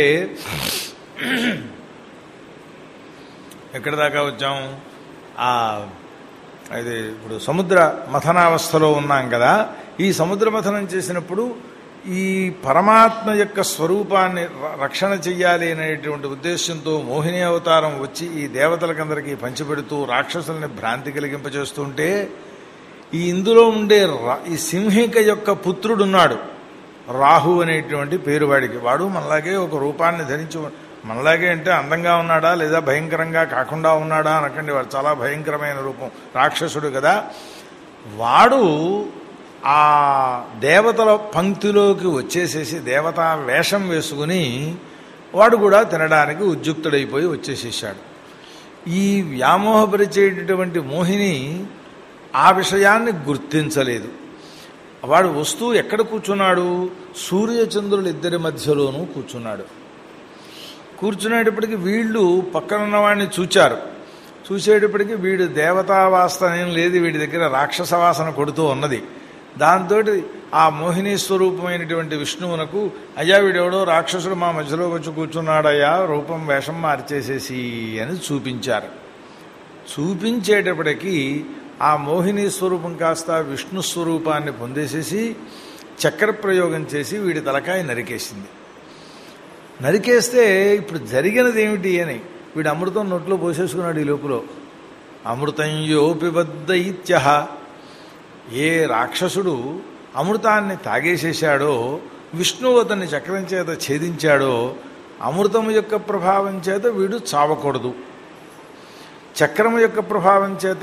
ఎక్కడి దాకా వచ్చాం ఆ అది ఇప్పుడు సముద్ర మథనావస్థలో ఉన్నాం కదా ఈ సముద్ర మథనం చేసినప్పుడు ఈ పరమాత్మ యొక్క స్వరూపాన్ని ర- రక్షణ చెయ్యాలి అనేటువంటి ఉద్దేశంతో మోహిని అవతారం వచ్చి ఈ దేవతలకందరికీ పంచిపెడుతూ రాక్షసుల్ని భ్రాంతి కలిగింపచేస్తుంటే ఈ ఇందులో ఉండే రా- ఈ సింహిక యొక్క పుత్రుడున్నాడు రాహు అనేటువంటి పేరు వాడికి వాడు మనలాగే ఒక రూపాన్ని ధరించి ఉ- మనలాగే అంటే అందంగా ఉన్నాడా లేదా భయంకరంగా కాకుండా ఉన్నాడా అనకండి వాడు చాలా భయంకరమైన రూపం రాక్షసుడు కదా వాడు ఆ దేవతల పంక్తిలోకి వచ్చేసేసి దేవతా వేషం వేసుకుని వాడు కూడా తినడానికి ఉద్యుక్తుడైపోయి వచ్చేసేసాడు ఈ వ్యామోహపరిచేటటువంటి మోహిని ఆ విషయాన్ని గుర్తించలేదు వాడు వస్తూ ఎక్కడ కూర్చున్నాడు సూర్యచంద్రులు ఇద్దరి మధ్యలోనూ కూర్చున్నాడు కూర్చునేటప్పటికి వీళ్ళు పక్కనున్న వాడిని చూచారు చూసేటప్పటికి వీడు దేవతావాసన ఏం లేదు వీడి దగ్గర రాక్షస వాసన కొడుతూ ఉన్నది దాంతో ఆ మోహిని స్వరూపమైనటువంటి విష్ణువునకు అయ్యా వీడెవడో రాక్షసుడు మా మధ్యలో వచ్చి కూర్చున్నాడయ్యా రూపం వేషం మార్చేసేసి అని చూపించారు చూపించేటప్పటికి ఆ మోహిని స్వరూపం కాస్త విష్ణు స్వరూపాన్ని పొందేసేసి చక్ర ప్రయోగం చేసి వీడి తలకాయ నరికేసింది నరికేస్తే ఇప్పుడు జరిగినది ఏమిటి అని వీడు అమృతం నోట్లో పోసేసుకున్నాడు ఈ లోపల అమృతం యోపిబద్ధైత్య ఏ రాక్షసుడు అమృతాన్ని తాగేసేశాడో విష్ణువు అతన్ని చక్రం చేత ఛేదించాడో అమృతం యొక్క ప్రభావం చేత వీడు చావకూడదు చక్రం యొక్క ప్రభావం చేత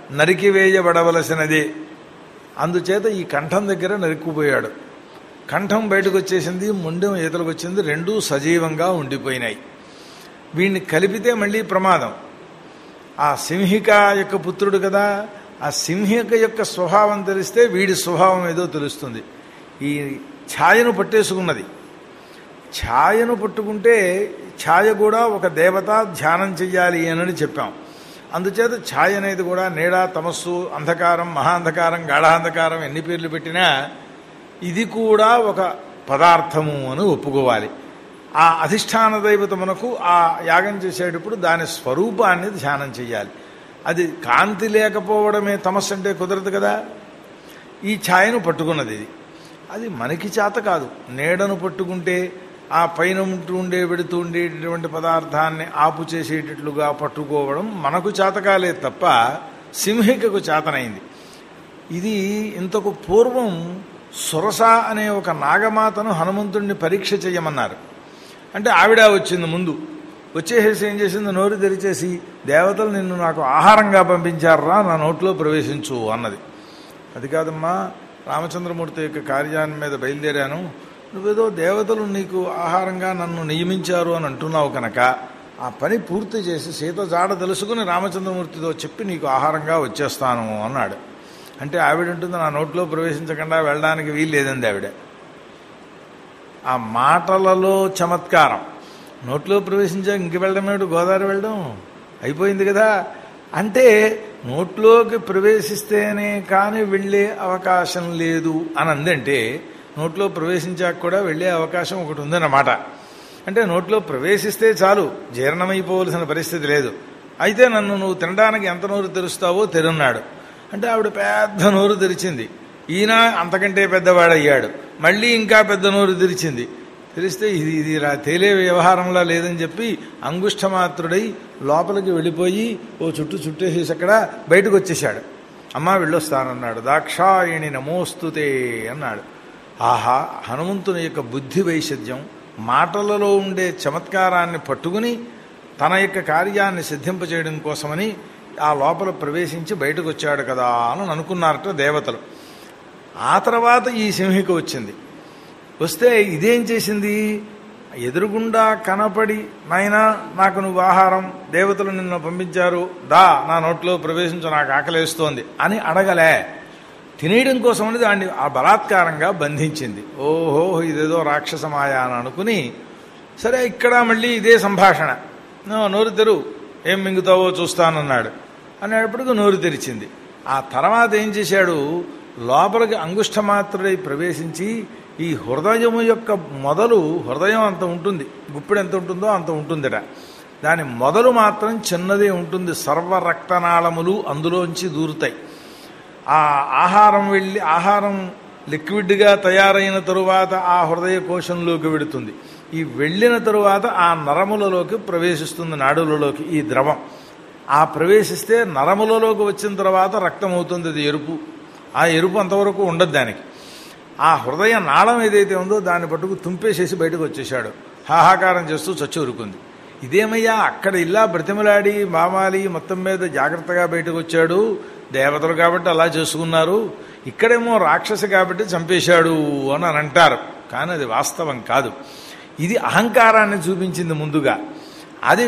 నరికివేయబడవలసినదే అందుచేత ఈ కంఠం దగ్గర నరుక్కుపోయాడు కంఠం బయటకు వచ్చేసింది ముండెం ఈతలకు వచ్చింది రెండూ సజీవంగా ఉండిపోయినాయి వీడిని కలిపితే మళ్ళీ ప్రమాదం ఆ సింహిక యొక్క పుత్రుడు కదా ఆ సింహిక యొక్క స్వభావం తెలిస్తే వీడి స్వభావం ఏదో తెలుస్తుంది ఈ ఛాయను పట్టేసుకున్నది ఛాయను పట్టుకుంటే ఛాయ కూడా ఒక దేవత ధ్యానం చెయ్యాలి అని చెప్పాం అందుచేత ఛాయ అనేది కూడా నీడ తమస్సు అంధకారం మహాంధకారం గాఢాంధకారం ఎన్ని పేర్లు పెట్టినా ఇది కూడా ఒక పదార్థము అని ఒప్పుకోవాలి ఆ అధిష్టాన దైవతమునకు ఆ యాగం చేసేటప్పుడు దాని స్వరూపాన్ని ధ్యానం చేయాలి అది కాంతి లేకపోవడమే తమస్సు అంటే కుదరదు కదా ఈ ఛాయను పట్టుకున్నది ఇది అది మనకి చేత కాదు నీడను పట్టుకుంటే ఆ పైన ఉంటూ ఉండే పెడుతూ ఉండేటటువంటి పదార్థాన్ని ఆపు చేసేటట్లుగా పట్టుకోవడం మనకు చేతకాలేదు తప్ప సింహికకు చేతనైంది ఇది ఇంతకు పూర్వం సురస అనే ఒక నాగమాతను హనుమంతుడిని పరీక్ష చేయమన్నారు అంటే ఆవిడ వచ్చింది ముందు వచ్చేసేసి ఏం చేసింది నోరు తెరిచేసి దేవతలు నిన్ను నాకు ఆహారంగా పంపించారా నా నోట్లో ప్రవేశించు అన్నది అది కాదమ్మా రామచంద్రమూర్తి యొక్క కార్యాన్ని మీద బయలుదేరాను నువ్వేదో దేవతలు నీకు ఆహారంగా నన్ను నియమించారు అని అంటున్నావు కనుక ఆ పని పూర్తి చేసి సీత జాడ తెలుసుకుని రామచంద్రమూర్తితో చెప్పి నీకు ఆహారంగా వచ్చేస్తాను అన్నాడు అంటే ఆవిడ ఉంటుంది నా నోట్లో ప్రవేశించకుండా వెళ్ళడానికి వీలు లేదండి ఆవిడ ఆ మాటలలో చమత్కారం నోట్లో ప్రవేశించా ఇంక వెళ్ళడం ఏమిటి గోదావరి వెళ్ళడం అయిపోయింది కదా అంటే నోట్లోకి ప్రవేశిస్తేనే కానీ వెళ్ళే అవకాశం లేదు అని అందంటే నోట్లో ప్రవేశించాక కూడా వెళ్ళే అవకాశం ఒకటి ఉందన్నమాట అంటే నోట్లో ప్రవేశిస్తే చాలు జీర్ణమైపోవలసిన పరిస్థితి లేదు అయితే నన్ను నువ్వు తినడానికి ఎంత నోరు తెరుస్తావో తెరున్నాడు అంటే ఆవిడ పెద్ద నోరు తెరిచింది ఈయన అంతకంటే పెద్దవాడయ్యాడు మళ్ళీ ఇంకా పెద్ద నోరు తెరిచింది తెలిస్తే ఇది ఇది రా తేలే వ్యవహారంలా లేదని చెప్పి అంగుష్టమాత్రుడై లోపలికి వెళ్ళిపోయి ఓ చుట్టూ చుట్టేసేసి అక్కడ బయటకు వచ్చేశాడు అమ్మా వెళ్ళొస్తానన్నాడు దాక్షాయణి నమోస్తుతే అన్నాడు ఆహా హనుమంతుని యొక్క బుద్ధి వైషద్యం మాటలలో ఉండే చమత్కారాన్ని పట్టుకుని తన యొక్క కార్యాన్ని సిద్ధింపచేయడం కోసమని ఆ లోపల ప్రవేశించి బయటకు వచ్చాడు కదా అని అనుకున్నారట దేవతలు ఆ తర్వాత ఈ సింహిక వచ్చింది వస్తే ఇదేం చేసింది ఎదురుగుండా కనపడి నాయనా నాకు నువ్వు ఆహారం దేవతలు నిన్ను పంపించారు దా నా నోట్లో ప్రవేశించు నాకు ఆకలేస్తోంది అని అడగలే తినేయడం కోసమని దాన్ని ఆ బలాత్కారంగా బంధించింది ఓహో ఇదేదో రాక్షసమాయ అని అనుకుని సరే ఇక్కడ మళ్ళీ ఇదే సంభాషణ "నో, నోరు తెరు ఏం మింగుతావో చూస్తానన్నాడు అనేటప్పటికి నోరు తెరిచింది ఆ తర్వాత ఏం చేశాడు లోపలికి అంగుష్టమాత్రుడై ప్రవేశించి ఈ హృదయము యొక్క మొదలు హృదయం అంత ఉంటుంది గుప్పిడు ఎంత ఉంటుందో అంత ఉంటుందిట దాని మొదలు మాత్రం చిన్నదే ఉంటుంది సర్వ రక్తనాళములు అందులోంచి దూరుతాయి ఆ ఆహారం వెళ్ళి ఆహారం లిక్విడ్గా తయారైన తరువాత ఆ హృదయ కోశంలోకి వెడుతుంది ఈ వెళ్ళిన తరువాత ఆ నరములలోకి ప్రవేశిస్తుంది నాడులలోకి ఈ ద్రవం ఆ ప్రవేశిస్తే నరములలోకి వచ్చిన తర్వాత రక్తం అవుతుంది అది ఎరుపు ఆ ఎరుపు అంతవరకు ఉండదు దానికి ఆ హృదయ నాళం ఏదైతే ఉందో దాన్ని పట్టుకు తుంపేసేసి బయటకు వచ్చేశాడు హాహాకారం చేస్తూ చచ్చి ఉరుకుంది ఇదేమయ్యా అక్కడ ఇలా బ్రతిమలాడి మామాలి మొత్తం మీద జాగ్రత్తగా బయటకు వచ్చాడు దేవతలు కాబట్టి అలా చేసుకున్నారు ఇక్కడేమో రాక్షసి కాబట్టి చంపేశాడు అని అని అంటారు కానీ అది వాస్తవం కాదు ఇది అహంకారాన్ని చూపించింది ముందుగా అది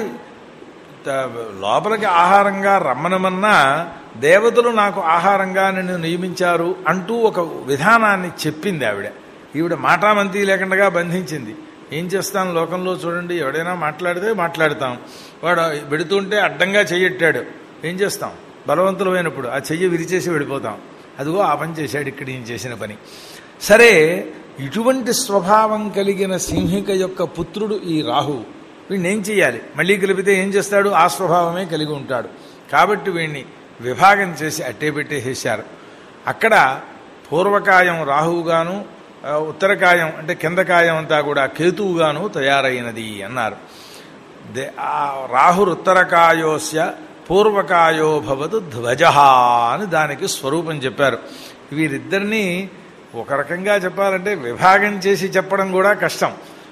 త- లోపలికి ఆహారంగా రమ్మనమన్నా దేవతలు నాకు ఆహారంగా నిన్ను నియమించారు అంటూ ఒక విధానాన్ని చెప్పింది ఆవిడ ఈవిడ మాటామంతి లేకుండా బంధించింది ఏం చేస్తాం లోకంలో చూడండి ఎవడైనా మాట్లాడితే మాట్లాడతాం వాడు పెడుతుంటే అడ్డంగా చెయ్యెట్టాడు ఏం చేస్తాం బలవంతులమైనప్పుడు ఆ చెయ్యి విరిచేసి వెళ్ళిపోతాం అదిగో ఆ పని చేశాడు ఇక్కడ ఈయన చేసిన పని సరే ఇటువంటి స్వభావం కలిగిన సింహిక యొక్క పుత్రుడు ఈ రాహువు వీడిని ఏం చేయాలి మళ్ళీ కలిపితే ఏం చేస్తాడు ఆ స్వభావమే కలిగి ఉంటాడు కాబట్టి వీడిని విభాగం చేసి అట్టే పెట్టేసేశారు అక్కడ పూర్వకాయం రాహువుగాను ఆ, ఉత్తరకాయం అంటే కిందకాయం అంతా కూడా కేతువుగాను తయారైనది అన్నారు దే- ఆ రాహురుత్తరకాయోస్య పూర్వకాయో భవతు ధ్వజ అని దానికి స్వరూపం చెప్పారు వీరిద్దరినీ ఒక రకంగా చెప్పాలంటే విభాగం చేసి చెప్పడం కూడా కష్టం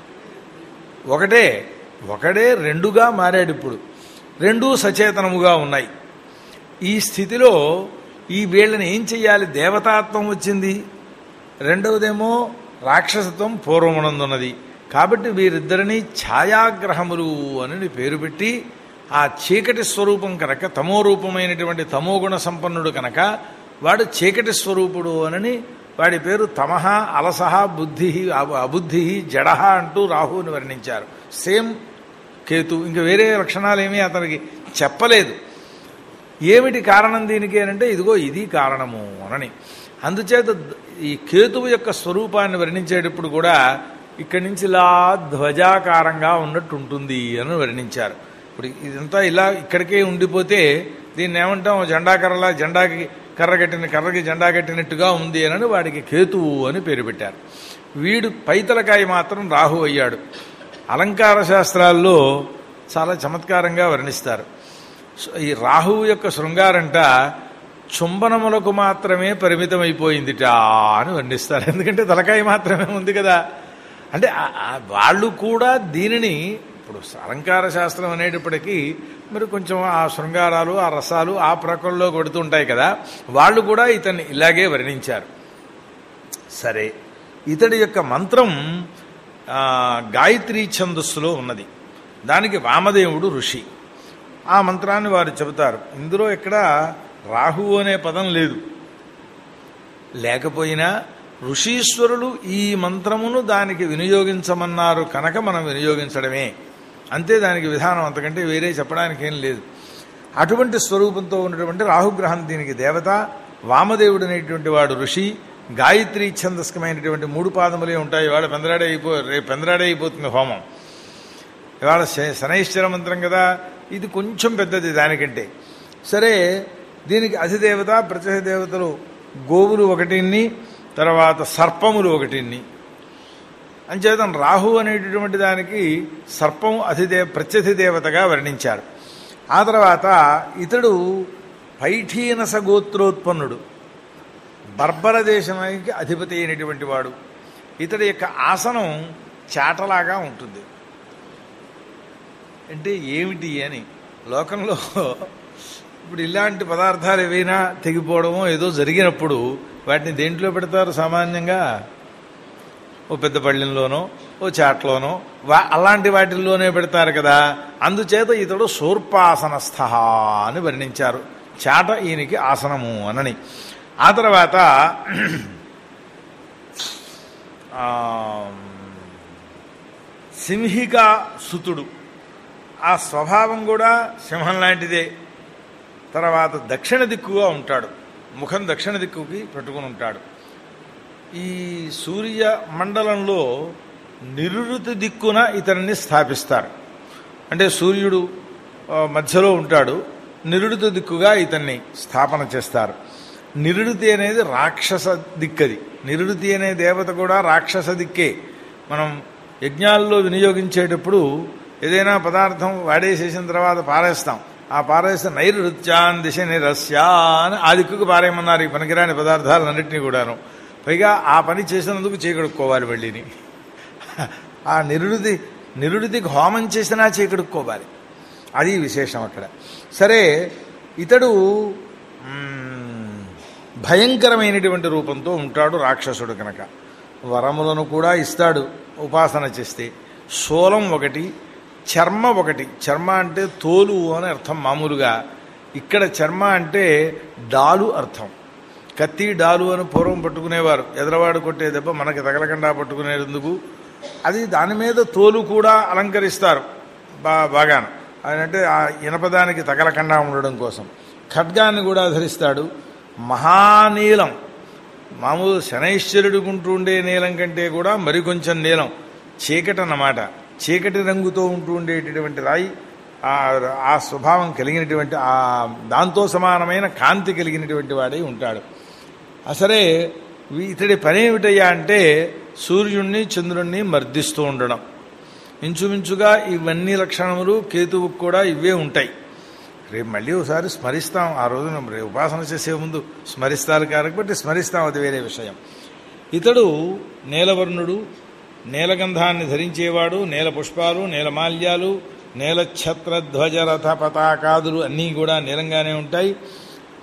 ఒకటే ఒకడే రెండుగా మారాడు ఇప్పుడు రెండూ సచేతనముగా ఉన్నాయి ఈ స్థితిలో ఈ వీళ్ళని ఏం చెయ్యాలి దేవతాత్వం వచ్చింది రెండవదేమో రాక్షసత్వం పూర్వమునందున్నది కాబట్టి వీరిద్దరిని ఛాయాగ్రహములు అని పేరు పెట్టి ఆ చీకటి స్వరూపం కనుక తమో రూపమైనటువంటి తమోగుణ సంపన్నుడు కనుక వాడు చీకటి స్వరూపుడు అనని వాడి పేరు తమహ అలసహ బుద్ధి అబు- అబుద్ధి జడహ అంటూ రాహుని వర్ణించారు సేమ్ కేతు ఇంక వేరే లక్షణాలు ఏమీ అతనికి చెప్పలేదు ఏమిటి కారణం దీనికి అంటే ఇదిగో ఇది కారణము అనని అందుచేత ఈ కేతువు యొక్క స్వరూపాన్ని వర్ణించేటప్పుడు కూడా ఇక్కడి నుంచి ఇలా ధ్వజాకారంగా ఉన్నట్టు ఉంటుంది అని వర్ణించారు ఇప్పుడు ఇదంతా ఇలా ఇక్కడికే ఉండిపోతే దీన్ని ఏమంటాం జెండా కర్రలా జెండాకి కర్ర కట్టిన కర్రకి జెండా కట్టినట్టుగా ఉంది అని వాడికి కేతువు అని పేరు పెట్టారు వీడు పైతలకాయ మాత్రం రాహు అయ్యాడు అలంకార శాస్త్రాల్లో చాలా చమత్కారంగా వర్ణిస్తారు సో ఈ రాహువు యొక్క శృంగారంట చుంబనములకు మాత్రమే పరిమితమైపోయిందిట అని వర్ణిస్తారు ఎందుకంటే తలకాయ మాత్రమే ఉంది కదా అంటే ఆ- ఆ వాళ్ళు కూడా దీనిని ఇప్పుడు అలంకార శాస్త్రం అనేటప్పటికీ మరి కొంచెం ఆ శృంగారాలు ఆ రసాలు ఆ ప్రకృతిలో కొడుతుంటాయి కదా వాళ్ళు కూడా ఇతన్ని ఇలాగే వర్ణించారు సరే ఇతడి యొక్క మంత్రం ఆ, గాయత్రీ ఛందస్సులో ఉన్నది దానికి వామదేవుడు ఋషి ఆ మంత్రాన్ని వారు చెబుతారు ఇందులో ఎక్కడ రాహు అనే పదం లేదు లేకపోయినా ఋషీశ్వరులు ఈ మంత్రమును దానికి వినియోగించమన్నారు కనుక మనం వినియోగించడమే అంతే దానికి విధానం అంతకంటే వేరే చెప్పడానికి ఏం లేదు అటువంటి స్వరూపంతో ఉన్నటువంటి రాహుగ్రహం దీనికి దేవత వామదేవుడు అనేటువంటి వాడు ఋషి గాయత్రి ఛందస్కమైనటువంటి మూడు పాదములే ఉంటాయి ఇవాళ పెందరాడే అయిపో రేపు పెందరాడే అయిపోతుంది హోమం ఇవాళ శ- శనైశ్వర మంత్రం కదా ఇది కొంచెం పెద్దది దానికంటే సరే దీనికి అధిదేవత ప్రతిదేవతలు గోవులు ఒకటిని తర్వాత సర్పములు ఒకటిని అంచేతం రాహు అనేటటువంటి దానికి సర్పం అధిదే ప్రత్యధిదేవతగా వర్ణించారు ఆ తర్వాత ఇతడు పైఠీనస గోత్రోత్పన్నుడు బర్బర దేశానికి అధిపతి అయినటువంటి వాడు ఇతడి యొక్క ఆసనం చాటలాగా ఉంటుంది అంటే ఏమిటి అని లోకంలో ఇప్పుడు ఇలాంటి పదార్థాలు ఏవైనా తెగిపోవడమో ఏదో జరిగినప్పుడు వాటిని దేంట్లో పెడతారు సామాన్యంగా ఓ పెద్ద పళ్ళెంలోనో ఓ చాట్లోనో వా అలాంటి వాటిల్లోనే పెడతారు కదా అందుచేత ఇతడు శూర్పాసనస్థ అని వర్ణించారు చాట ఈయనకి ఆసనము అనని ఆ తర్వాత ఆ, సింహిక సుతుడు ఆ స్వభావం కూడా సింహం లాంటిదే తర్వాత దక్షిణ దిక్కుగా ఉంటాడు ముఖం దక్షిణ దిక్కుకి పెట్టుకుని ఉంటాడు ఈ సూర్య మండలంలో నిరుతి దిక్కున ఇతన్ని స్థాపిస్తారు అంటే సూర్యుడు ఆ, మధ్యలో ఉంటాడు నిరుడిత దిక్కుగా ఇతన్ని స్థాపన చేస్తారు నిరుడితి అనేది రాక్షస దిక్కది నిరుడితి అనే దేవత కూడా రాక్షస దిక్కే మనం యజ్ఞాల్లో వినియోగించేటప్పుడు ఏదైనా పదార్థం వాడేసేసిన తర్వాత పారేస్తాం ఆ పారేస్తే నైరుత్యాన్ దిశ నిరస్యా అని ఆ దిక్కుకు పారేయమన్నారు ఈ పనికిరాని పదార్థాలన్నింటినీ కూడాను పైగా ఆ పని చేసినందుకు చీకడుక్కోవాలి మళ్ళీని ఆ నిరుడిది నిరుడిదికి హోమం చేసినా చీకడుక్కోవాలి అది విశేషం అక్కడ సరే ఇతడు మ్మ్, భయంకరమైనటువంటి రూపంతో ఉంటాడు రాక్షసుడు కనుక వరములను కూడా ఇస్తాడు ఉపాసన చేస్తే శూలం ఒకటి చర్మ ఒకటి చర్మ అంటే తోలు అని అర్థం మామూలుగా ఇక్కడ చర్మ అంటే డాలు అర్థం కత్తి డాలు అని పూర్వం పట్టుకునేవారు ఎదరవాడు కొట్టే దెబ్బ మనకి తగలకుండా పట్టుకునేందుకు అది దాని మీద తోలు కూడా అలంకరిస్తారు బా బాగాను అంటే ఆ ఇనపదానికి తగలకుండా ఉండడం కోసం ఖడ్గాన్ని కూడా ధరిస్తాడు మహానీలం మామూలు శనైశ్వరుడుకుంటూ ఉండే నీలం కంటే కూడా మరికొంచెం నీలం చీకటి అన్నమాట చీకటి రంగుతో ఉంటూ ఉండేటటువంటి రాయి ఆ ఆ స్వభావం కలిగినటువంటి ఆ దాంతో సమానమైన కాంతి కలిగినటువంటి వాడై ఉంటాడు అసలే వీ- ఇతడి పని ఏమిటయ్యా అంటే సూర్యుణ్ణి చంద్రుణ్ణి మర్దిస్తూ ఉండడం ఇంచుమించుగా ఇవన్నీ లక్షణములు కేతువుకు కూడా ఇవే ఉంటాయి రేపు మళ్ళీ ఒకసారి స్మరిస్తాం ఆ రోజున రేపు ఉపాసన చేసే ముందు స్మరిస్తారు కాబట్టి స్మరిస్తాం అది వేరే విషయం ఇతడు నీలవర్ణుడు నీలగంధాన్ని ధరించేవాడు నీల పుష్పాలు నీలమాల్యాలు నీల ఛత్ర ధ్వజ రథ పతాకాదులు అన్నీ కూడా నీలంగానే ఉంటాయి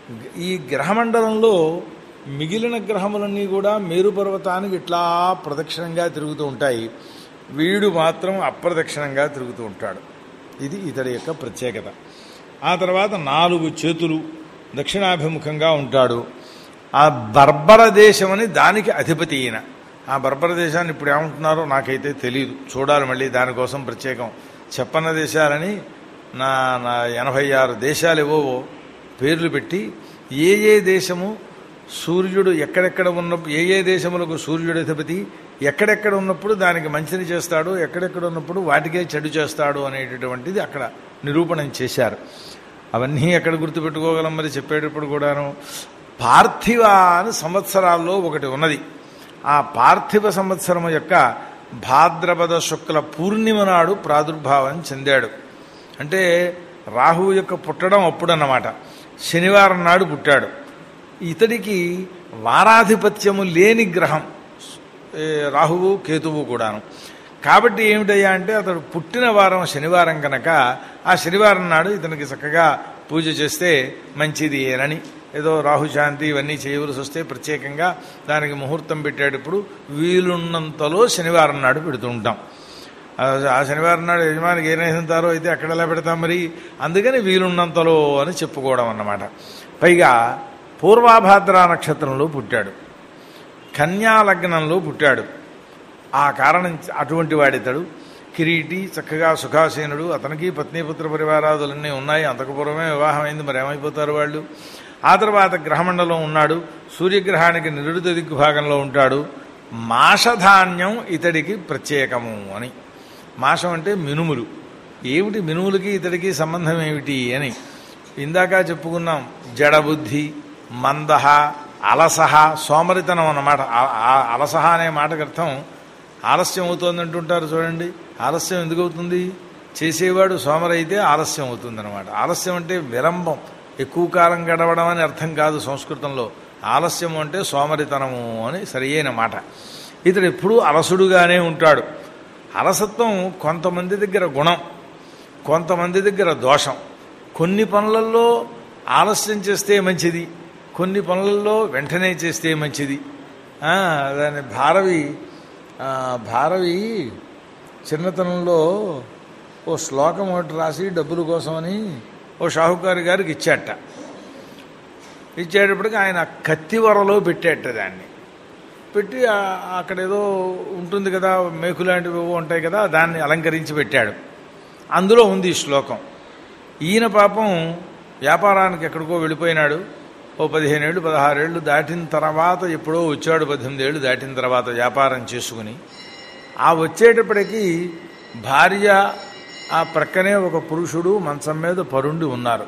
ఈ గ్రహమండలంలో మిగిలిన గ్రహములన్నీ కూడా మేరు పర్వతానికి ఇట్లా ప్రదక్షిణంగా తిరుగుతూ ఉంటాయి వీడు మాత్రం అప్రదక్షిణంగా తిరుగుతూ ఉంటాడు ఇది ఇతడి యొక్క ప్రత్యేకత ఆ తర్వాత నాలుగు చేతులు దక్షిణాభిముఖంగా ఉంటాడు ఆ బర్బర దేశం అని దానికి అధిపతి ఈయన ఆ బర్బర దేశాన్ని ఇప్పుడు ఏమంటున్నారో నాకైతే తెలియదు చూడాలి మళ్ళీ దానికోసం ప్రత్యేకం చెప్పన్న దేశాలని నా నా ఎనభై ఆరు దేశాలు ఏవో పేర్లు పెట్టి ఏ ఏ దేశము సూర్యుడు ఎక్కడెక్కడ ఉన్నప్పుడు ఏ ఏ దేశములకు సూర్యుడు అధిపతి ఎక్కడెక్కడ ఉన్నప్పుడు దానికి మంచిని చేస్తాడు ఎక్కడెక్కడ ఉన్నప్పుడు వాటికే చెడు చేస్తాడు అనేటటువంటిది అక్కడ నిరూపణం చేశారు అవన్నీ ఎక్కడ గుర్తుపెట్టుకోగలం మరి చెప్పేటప్పుడు కూడాను పార్థివ అని సంవత్సరాల్లో ఒకటి ఉన్నది ఆ పార్థివ సంవత్సరం యొక్క భాద్రపద శుక్ల పూర్ణిమ నాడు ప్రాదుర్భావం చెందాడు అంటే రాహువు యొక్క పుట్టడం అప్పుడన్నమాట శనివారం నాడు పుట్టాడు ఇతడికి వారాధిపత్యము లేని గ్రహం ఏ, రాహువు కేతువు కూడాను కాబట్టి ఏమిటయ్యా అంటే అతడు పుట్టిన వారం శనివారం కనుక ఆ శనివారం నాడు ఇతనికి చక్కగా పూజ చేస్తే మంచిది అని ఏదో రాహుశాంతి ఇవన్నీ చేయవలసి వస్తే ప్రత్యేకంగా దానికి ముహూర్తం పెట్టేటప్పుడు వీలున్నంతలో శనివారం నాడు పెడుతూ ఉంటాం ఆ- ఆ శనివారం నాడు యజమానికి ఏ నేసింతారో అయితే అక్కడ ఎలా పెడతాం మరి అందుకని వీలున్నంతలో అని చెప్పుకోవడం అన్నమాట పైగా పూర్వాభాద్ర నక్షత్రంలో పుట్టాడు కన్యా లగ్నంలో పుట్టాడు ఆ కారణం అటువంటి వాడితడు కిరీటి చక్కగా సుఖాసీనుడు అతనికి పత్నీపుత్ర పరివారాదులన్నీ ఉన్నాయి అంతకు పూర్వమే వివాహం అయింది మరి ఏమైపోతారు వాళ్ళు ఆ తర్వాత గ్రహమండలం ఉన్నాడు సూర్యగ్రహానికి నిరుడిత దిక్కు భాగంలో ఉంటాడు మాషధాన్యం ఇతడికి ప్రత్యేకము అని మాషం అంటే మినుములు ఏమిటి మినుములకి ఇతడికి సంబంధం ఏమిటి అని ఇందాక చెప్పుకున్నాం జడబుద్ధి మందహ అలసహ సోమరితనం అన్నమాట ఆ- ఆ- అలసహ అనే మాటకు అర్థం ఆలస్యం అవుతోంది అంటుంటారు చూడండి ఆలస్యం ఎందుకు అవుతుంది చేసేవాడు సోమరైతే ఆలస్యం అవుతుంది అనమాట ఆలస్యం అంటే విలంబం ఎక్కువ కాలం గడవడం అని అర్థం కాదు సంస్కృతంలో ఆలస్యం అంటే సోమరితనము అని సరియైన మాట ఇతడు ఎప్పుడూ అలసుడుగానే ఉంటాడు అలసత్వం కొంతమంది దగ్గర గుణం కొంతమంది దగ్గర దోషం కొన్ని పనులలో ఆలస్యం చేస్తే మంచిది కొన్ని పనులలో వెంటనే చేస్తే మంచిది ఆ, దాని భారవి ఆ, భారవి చిన్నతనంలో ఓ శ్లోకం ఒకటి రాసి డబ్బుల కోసమని ఓ షాహుకారు గారికి ఇచ్చాట ఇచ్చేటప్పటికి ఆయన కత్తివరలో పెట్టేట దాన్ని పెట్టి ఆ- అక్కడ ఏదో ఉంటుంది కదా మేకు లాంటివి ఏవో ఉంటాయి కదా దాన్ని అలంకరించి పెట్టాడు అందులో ఉంది ఈ శ్లోకం ఈయన పాపం వ్యాపారానికి ఎక్కడికో వెళ్ళిపోయినాడు ఓ పదిహేనేళ్ళు పదహారేళ్ళు దాటిన తర్వాత ఎప్పుడో వచ్చాడు పద్దెనిమిది ఏళ్ళు దాటిన తర్వాత వ్యాపారం చేసుకుని ఆ వచ్చేటప్పటికి భార్య ఆ ప్రక్కనే ఒక పురుషుడు మంచం మీద పరుండి ఉన్నారు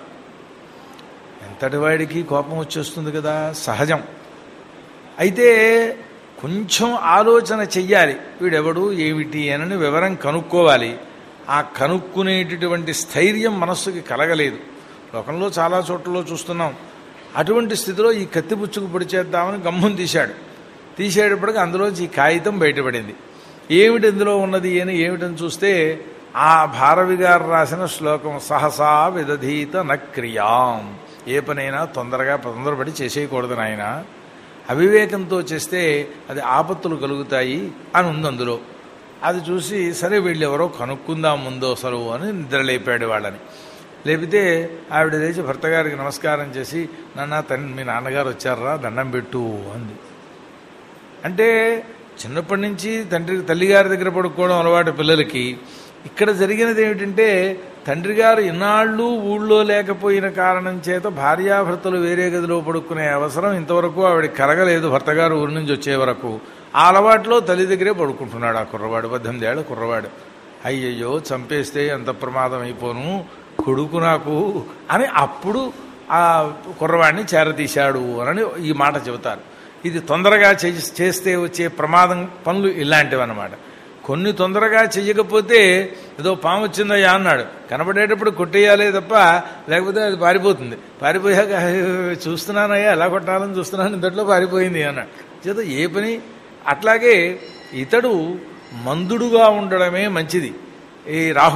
ఎంతటి వాడికి కోపం వచ్చేస్తుంది కదా సహజం అయితే కొంచెం ఆలోచన చెయ్యాలి వీడెవడు ఏమిటి అని వివరం కనుక్కోవాలి ఆ కనుక్కునేటటువంటి స్థైర్యం మనస్సుకి కలగలేదు లోకంలో చాలా చోట్లలో చూస్తున్నాం అటువంటి స్థితిలో ఈ కత్తిపుచ్చుకు పొడి చేద్దామని గమ్మును తీశాడు తీసేటప్పటికి అందులోంచి ఈ కాగితం బయటపడింది ఏమిటి ఇందులో ఉన్నది అని ఏమిటని చూస్తే ఆ భారవి గారు రాసిన శ్లోకం సహసా విదధీత నక్రియాం ఏ పనైనా తొందరగా తొందరపడి చేసేయకూడదు నాయన అవివేకంతో చేస్తే అది ఆపత్తులు కలుగుతాయి అని ఉంది అందులో అది చూసి సరే వీళ్ళెవరో కనుక్కుందాం ముందు అసలు అని నిద్రలేపాడు వాళ్ళని లేపితే ఆవిడ లేచి భర్త గారికి నమస్కారం చేసి నాన్న తన్ మీ నాన్నగారు వచ్చారా దండం పెట్టు అంది అంటే చిన్నప్పటి నుంచి తండ్రి తల్లిగారి దగ్గర పడుకోవడం అలవాటు పిల్లలకి ఇక్కడ జరిగినది ఏమిటంటే తండ్రి గారు ఇన్నాళ్ళు ఊళ్ళో లేకపోయిన కారణం చేత భార్యాభర్తలు వేరే గదిలో పడుకునే అవసరం ఇంతవరకు ఆవిడ కలగలేదు భర్త గారు ఊరి నుంచి వచ్చే వరకు ఆ అలవాట్లో తల్లి దగ్గరే పడుకుంటున్నాడు ఆ కుర్రవాడు పద్దెనిమిది ఏళ్ళ కుర్రవాడు అయ్యయ్యో చంపేస్తే ఎంత ప్రమాదం అయిపోను కొడుకు నాకు అని అప్పుడు ఆ కుర్రవాడిని చేరతీశాడు అని ఈ మాట చెబుతారు ఇది తొందరగా చే- చేస్తే వచ్చే ప్రమాదం పనులు ఇలాంటివి అన్నమాట కొన్ని తొందరగా చెయ్యకపోతే ఏదో పాము వచ్చిందయ్యా అన్నాడు కనబడేటప్పుడు కొట్టేయాలే తప్ప లేకపోతే అది పారిపోతుంది పారిపోయాక "అయ్యో, చూస్తున్నానయ్యా ఎలా కొట్టాలని చూస్తున్నాను ఇంతట్లో పారిపోయింది అన్నాడు చేత ఏ పని అట్లాగే ఇతడు మందుడుగా ఉండడమే మంచిది ఈ రాహు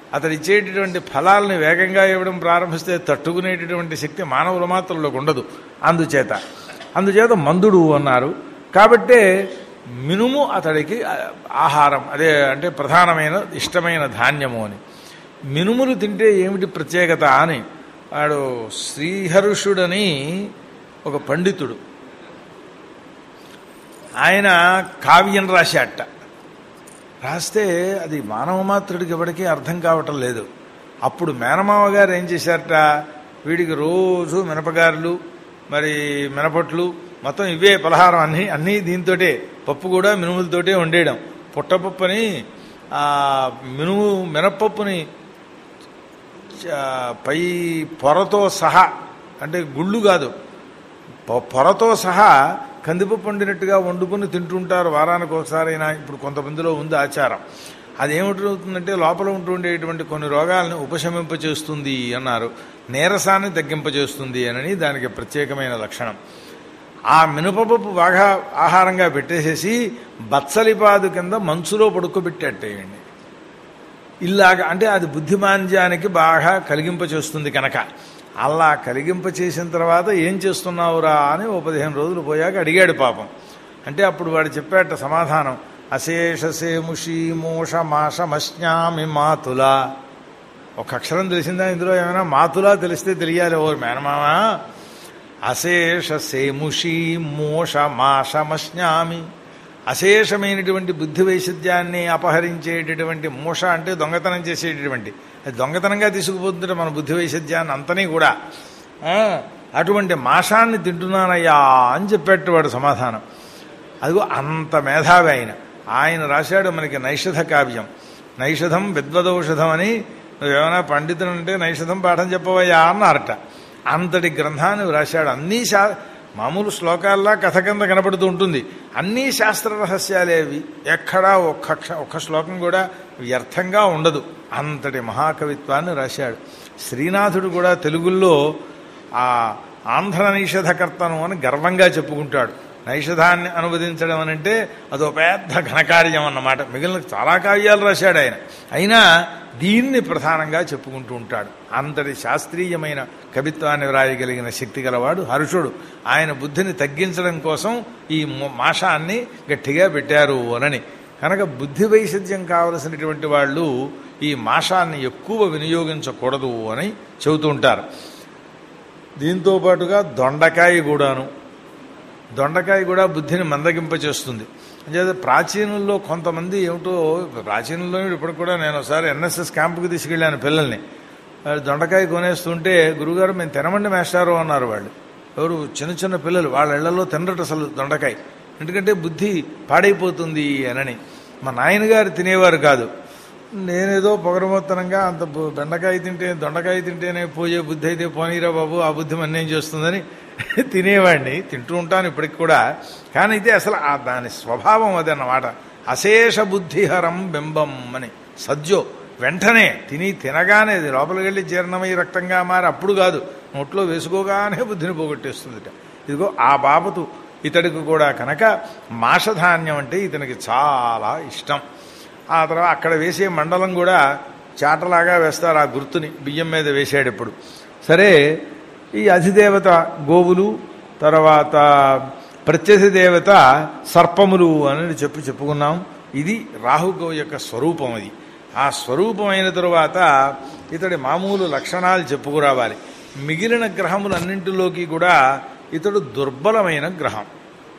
అతడు ఇచ్చేటటువంటి ఫలాల్ని వేగంగా ఇవ్వడం ప్రారంభిస్తే తట్టుకునేటటువంటి శక్తి మానవుల మాత్రంలోకి ఉండదు అందుచేత అందుచేత మందుడు అన్నారు కాబట్టే మినుము అతడికి ఆ, ఆహారం అదే అంటే ప్రధానమైన ఇష్టమైన ధాన్యము అని మినుములు తింటే ఏమిటి ప్రత్యేకత అని వాడు శ్రీహర్షుడని ఒక పండితుడు ఆయన కావ్యం రాశాట రాస్తే అది మానవ మాత్రుడికి ఎవరికీ అర్థం కావటం లేదు అప్పుడు మేనమామ గారు ఏం చేశారట వీడికి రోజు మినపగారులు మరి మినపట్లు మొత్తం ఇవే పలహారం అన్ని అన్నీ దీంతోటే పప్పు కూడా మినుములతోటే వండేయడం పుట్టపప్పుని ఆ మినుము మినపప్పుని చ- పై పొరతో సహా అంటే గుళ్ళు కాదు పొ- పొరతో సహా కందిపప్పు వండినట్టుగా వండుకుని తింటుంటారు వారానికి ఒకసారైనా ఇప్పుడు కొంతమందిలో ఉంది ఆచారం అది ఏమిటవుతుందంటే లోపల ఉంటుండేటువంటి కొన్ని రోగాలను ఉపశమింపచేస్తుంది అన్నారు నీరసాన్ని తగ్గింపచేస్తుంది అని దానికి ప్రత్యేకమైన లక్షణం ఆ మినపపప్పు బాగా ఆహారంగా పెట్టేసేసి బత్సలిపాదు కింద మంచులో పడుకోబెట్టేయండి ఇలాగ అంటే అది బుద్ధిమాంద్యానికి బాగా కలిగింప చేస్తుంది కనుక అలా కలిగింప చేసిన తర్వాత ఏం చేస్తున్నావురా అని ఓ పదిహేను రోజులు పోయాక అడిగాడు పాపం అంటే అప్పుడు వాడు చెప్పాట సమాధానం అశేషసేముషి మోష మాషమశ్నామి మాతులా ఒక అక్షరం తెలిసిందా ఇందులో ఏమైనా మాతులా తెలిస్తే తెలియాలి ఓ మేనమామా అశేష సేముషి మోష మాషమశ్నామి అశేషమైనటువంటి బుద్ధి వైశద్యాన్ని అపహరించేటటువంటి మోష అంటే దొంగతనం చేసేటటువంటి అది దొంగతనంగా తీసుకుపోతుంటే మన బుద్ధి వైశద్యాన్ని అంతనీ కూడా ఆ, అటువంటి మాషాన్ని తింటున్నానయ్యా అని చెప్పేట్టు వాడు సమాధానం అదిగో అంత మేధావి ఆయన ఆయన రాశాడు మనకి నైషధ కావ్యం నైషధం విద్వదౌషధం అని నువ్వేమైనా పండితుడు అంటే నైషధం పాఠం చెప్పవయ్యా అన్నారట అంతటి గ్రంథాన్ని రాశాడు అన్నీ శా మామూలు శ్లోకాల్లా కథ కింద కనపడుతూ ఉంటుంది అన్నీ శాస్త్ర రహస్యాలేవి ఎక్కడా ఒక్క అక్ష- ఒక్క శ్లోకం కూడా వ్యర్థంగా ఉండదు అంతటి మహాకవిత్వాన్ని రాశాడు శ్రీనాథుడు కూడా తెలుగుల్లో ఆ ఆంధ్ర నైషధకర్తను అని గర్వంగా చెప్పుకుంటాడు నైషధాన్ని అనువదించడం అని అంటే అదో పెద్ద ఘనకార్యం అన్నమాట మిగిలిన చాలా కావ్యాలు రాశాడు ఆయన అయినా దీన్ని ప్రధానంగా చెప్పుకుంటూ ఉంటాడు అంతటి శాస్త్రీయమైన కవిత్వాన్ని వ్రాయగలిగిన శక్తి గలవాడు హర్షుడు ఆయన బుద్ధిని తగ్గించడం కోసం ఈ మో- మాషాన్ని గట్టిగా పెట్టారు అనని కనుక బుద్ధి వైశద్యం కావలసినటువంటి వాళ్ళు ఈ మాషాన్ని ఎక్కువ వినియోగించకూడదు అని చెబుతూ ఉంటారు దీంతో పాటుగా దొండకాయ కూడాను దొండకాయ కూడా బుద్ధిని మందగింపచేస్తుంది అంచేత ప్రాచీనంలో కొంతమంది ఏమిటో ప్రాచీనంలో ఇప్పుడు కూడా నేను ఒకసారి ఎన్ఎస్ఎస్ క్యాంపుకి తీసుకెళ్ళాను పిల్లల్ని వాళ్ళు దొండకాయ కొనేస్తుంటే గురుగారు మేము తినమండి మేస్టారు అన్నారు వాళ్ళు ఎవరు చిన్న చిన్న పిల్లలు వాళ్ళ ఇళ్లలో తినరట అసలు దొండకాయ ఎందుకంటే బుద్ధి పాడైపోతుంది అనని మా నాయనగారు తినేవారు కాదు నేనేదో పొగరమొత్తనంగా అంత బు- బెండకాయ తింటే దొండకాయ తింటేనే పోయే బుద్ధి అయితే పోనీరా బాబు ఆ బుద్ధి మన్నేం చేస్తుందని తినేవాడిని తింటూ ఉంటాను ఇప్పటికి కూడా కానీ అయితే అసలు ఆ దాని స్వభావం అది అన్నమాట అశేష బుద్ధిహరం బింబం అని సద్యో వెంటనే తిని తినగానే అది లోపలికి వెళ్ళి జీర్ణమై రక్తంగా మారి అప్పుడు కాదు నోట్లో వేసుకోగానే బుద్ధిని పోగొట్టేస్తుందిట ఇదిగో ఆ బాబతు ఇతడికి కూడా కనుక మాషధాన్యం అంటే ఇతనికి చాలా ఇష్టం ఆ తర్వాత అక్కడ వేసే మండలం కూడా చాటలాగా వేస్తారు ఆ గుర్తుని బియ్యం మీద వేసాడు ఇప్పుడు సరే ఈ అధిదేవత గోవులు తర్వాత ప్రత్యధి దేవత సర్పములు అని చెప్పి చెప్పుకున్నాం ఇది రాహుగో యొక్క స్వరూపం అది ఆ స్వరూపం అయిన తరువాత ఇతడి మామూలు లక్షణాలు చెప్పుకురావాలి మిగిలిన గ్రహములన్నింటిలోకి కూడా ఇతడు దుర్బలమైన గ్రహం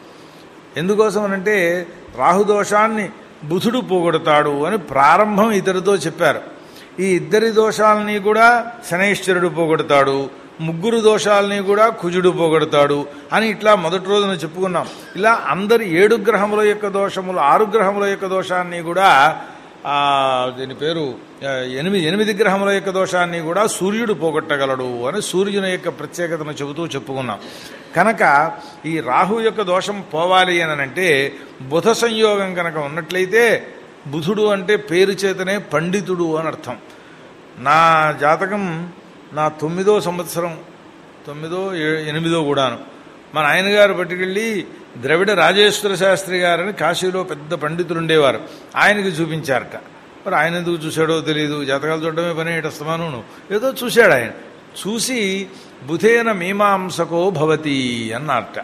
ఎందుకోసం అనంటే రాహుదోషాన్ని బుధుడు పోగొడతాడు అని ప్రారంభం ఇతరుతో చెప్పారు ఈ ఇద్దరి దోషాలని కూడా శనైశ్వరుడు పోగొడతాడు ముగ్గురు దోషాలని కూడా కుజుడు పోగొడతాడు అని ఇట్లా మొదటి రోజున చెప్పుకున్నాం ఇలా అందరి ఏడు గ్రహముల యొక్క దోషములు ఆరు గ్రహముల యొక్క దోషాన్ని కూడా ఆ, దీని పేరు ఆ, ఎనిమిది ఎనిమిది గ్రహముల యొక్క దోషాన్ని కూడా సూర్యుడు పోగొట్టగలడు అని సూర్యుని యొక్క ప్రత్యేకతను చెబుతూ చెప్పుకున్నాం కనుక ఈ రాహు యొక్క దోషం పోవాలి అని అంటే బుధ సంయోగం కనుక ఉన్నట్లయితే బుధుడు అంటే పేరు చేతనే పండితుడు అని అర్థం నా జాతకం నా తొమ్మిదో సంవత్సరం తొమ్మిదో ఏ- ఎనిమిదో కూడాను మా నాయనగారు పట్టుకెళ్ళి ద్రవిడ రాజేశ్వర శాస్త్రి గారని కాశీలో పెద్ద పండితులు ఉండేవారు ఆయనకి చూపించారట మరి ఆయన ఎందుకు చూశాడో తెలియదు జాతకాలు చూడడమే పని ఏటస్తమాను ఏదో చూశాడు ఆయన చూసి బుధేన మీమాంసకో భవతి అన్నట్ట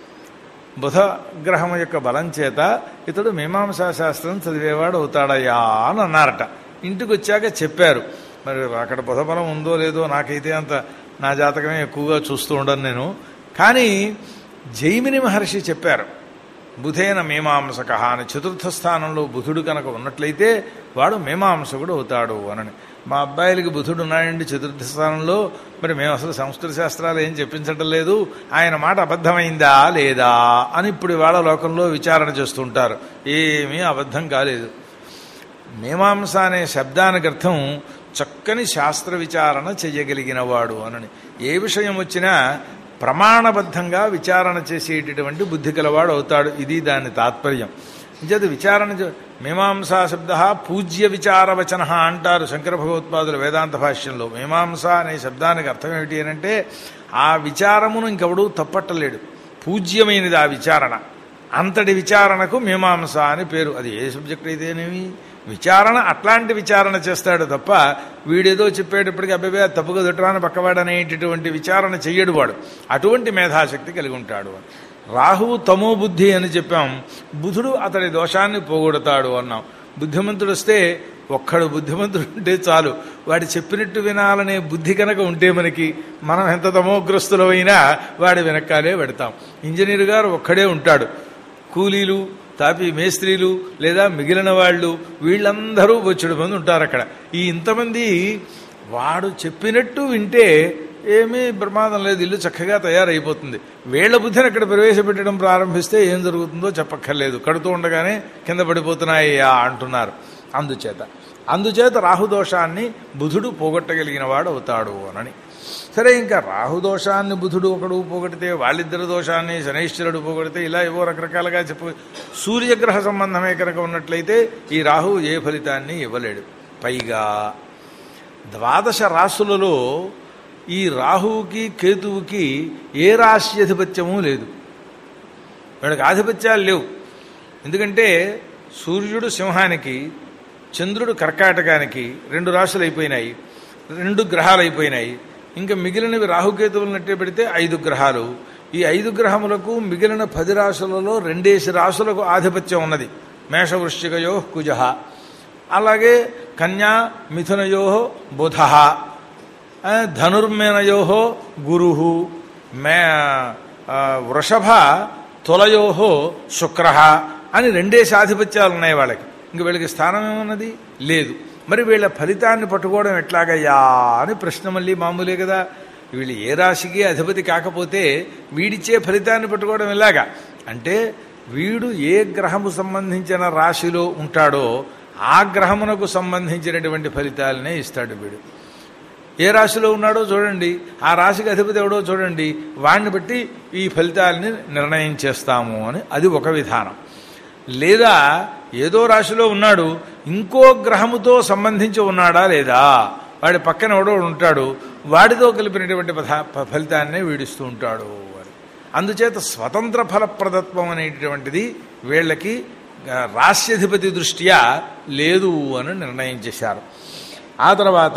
బుధ గ్రహం యొక్క బలం చేత ఇతడు మీమాంసా శాస్త్రం చదివేవాడు అవుతాడయ్యా అని అన్నారట ఇంటికి వచ్చాక చెప్పారు మరి అక్కడ బుధ బలం ఉందో లేదో నాకైతే అంత నా జాతకమే ఎక్కువగా చూస్తూ ఉండను నేను కానీ జైమిని మహర్షి చెప్పారు బుధేన మీమాంసక అని చతుర్థ స్థానంలో బుధుడు కనుక ఉన్నట్లయితే వాడు మీమాంసకుడు అవుతాడు అనని మా అబ్బాయిలకి బుధుడు ఉన్నాయండి చతుర్థ స్థానంలో మరి మేము అసలు సంస్కృత శాస్త్రాలు ఏం చెప్పించటం లేదు ఆయన మాట అబద్ధమైందా లేదా అని ఇప్పుడు ఇవాళ లోకంలో విచారణ చేస్తుంటారు ఏమీ అబద్ధం కాలేదు మీమాంస అనే శబ్దానికి అర్థం చక్కని శాస్త్ర విచారణ చెయ్యగలిగిన వాడు అనని ఏ విషయం వచ్చినా ప్రమాణబద్ధంగా విచారణ చేసేటటువంటి బుద్ధి కలవాడు అవుతాడు ఇది దాని తాత్పర్యం ఇంచేది విచారణ చే- మీమాంసా శబ్ద పూజ్య విచారవచన అంటారు శంకర భగవత్పాదుల వేదాంత భాష్యంలో మీమాంస అనే శబ్దానికి అర్థం ఏమిటి అని అంటే ఆ విచారమును ఇంకెవడూ తప్పట్టలేడు పూజ్యమైనది ఆ విచారణ అంతటి విచారణకు మీమాంస అని పేరు అది ఏ సబ్జెక్ట్ అయితేనేమి విచారణ అట్లాంటి విచారణ చేస్తాడు తప్ప వీడేదో చెప్పేటప్పటికి అబ్బాయి అది తప్పుగా దుట్టరాని పక్కవాడు అనేటటువంటి విచారణ చెయ్యడు వాడు అటువంటి మేధాశక్తి కలిగి ఉంటాడు రాహువు తమో బుద్ధి అని చెప్పాం బుధుడు అతడి దోషాన్ని పోగొడతాడు అన్నాం బుద్ధిమంతుడు వస్తే ఒక్కడు బుద్ధిమంతుడు ఉంటే చాలు వాడు చెప్పినట్టు వినాలనే బుద్ధి కనుక ఉంటే మనకి మనం ఎంత తమోగ్రస్తులమైనా వాడి వెనకాలే పెడతాం ఇంజనీర్ గారు ఒక్కడే ఉంటాడు కూలీలు తాపి మేస్త్రీలు లేదా మిగిలిన వాళ్ళు వీళ్ళందరూ బొచ్చుడు మంది ఉంటారు అక్కడ ఈ ఇంతమంది వాడు చెప్పినట్టు వింటే ఏమీ ప్రమాదం లేదు ఇల్లు చక్కగా తయారైపోతుంది వీళ్ల బుద్ధిని అక్కడ ప్రవేశపెట్టడం ప్రారంభిస్తే ఏం జరుగుతుందో చెప్పక్కర్లేదు కడుతూ ఉండగానే కింద పడిపోతున్నాయ్యా అంటున్నారు అందుచేత అందుచేత రాహుదోషాన్ని బుధుడు పోగొట్టగలిగిన వాడు అవుతాడు అనని సరే ఇంకా రాహుదోషాన్ని బుధుడు ఒకడు పోగొడితే వాళ్ళిద్దరి దోషాన్ని శనైశ్వరుడు పోగొడితే ఇలా ఏవో రకరకాలుగా చెప్పు సూర్యగ్రహ సంబంధమే కనుక ఉన్నట్లయితే ఈ రాహువు ఏ ఫలితాన్ని ఇవ్వలేడు పైగా ద్వాదశ రాశులలో ఈ రాహువుకి కేతువుకి ఏ రాశి అధిపత్యము లేదు వీళ్ళకి ఆధిపత్యాలు లేవు ఎందుకంటే సూర్యుడు సింహానికి చంద్రుడు కర్కాటకానికి రెండు రాశులు అయిపోయినాయి రెండు గ్రహాలు అయిపోయినాయి ఇంకా మిగిలినవి రాహుకేతువులు నట్టే పెడితే ఐదు గ్రహాలు ఈ ఐదు గ్రహములకు మిగిలిన పది రాశులలో రెండేసి రాశులకు ఆధిపత్యం ఉన్నది మేషవృశ్చికయో కుజ అలాగే కన్యా మిథునయో బుధ ఆ, ధనుర్మేనయో గురు మే ఆ, వృషభ తులయో శుక్ర అని రెండేసి ఆధిపత్యాలు ఉన్నాయి వాళ్ళకి ఇంక వీళ్ళకి స్థానం ఏమన్నది లేదు మరి వీళ్ళ ఫలితాన్ని పట్టుకోవడం ఎట్లాగయ్యా అని ప్రశ్న మళ్ళీ మామూలే కదా వీళ్ళు ఏ రాశికి అధిపతి కాకపోతే వీడిచ్చే ఫలితాన్ని పట్టుకోవడం ఎలాగా అంటే వీడు ఏ గ్రహము సంబంధించిన రాశిలో ఉంటాడో ఆ గ్రహమునకు సంబంధించినటువంటి ఫలితాలనే ఇస్తాడు వీడు ఏ రాశిలో ఉన్నాడో చూడండి ఆ రాశికి అధిపతి ఎవడో చూడండి వాడిని బట్టి ఈ ఫలితాలని నిర్ణయం చేస్తాము అని అది ఒక విధానం లేదా ఏదో రాశిలో ఉన్నాడు ఇంకో గ్రహముతో సంబంధించి ఉన్నాడా లేదా వాడి పక్కన ఎవడో ఉంటాడు వాడితో కలిపినటువంటి పద- ప- ఫలితాన్నే వీడిస్తూ ఉంటాడు అని అందుచేత స్వతంత్ర ఫలప్రదత్వం అనేటటువంటిది వీళ్ళకి ఆ, రాశ్యధిపతి దృష్ట్యా లేదు అని నిర్ణయం చేశారు ఆ తర్వాత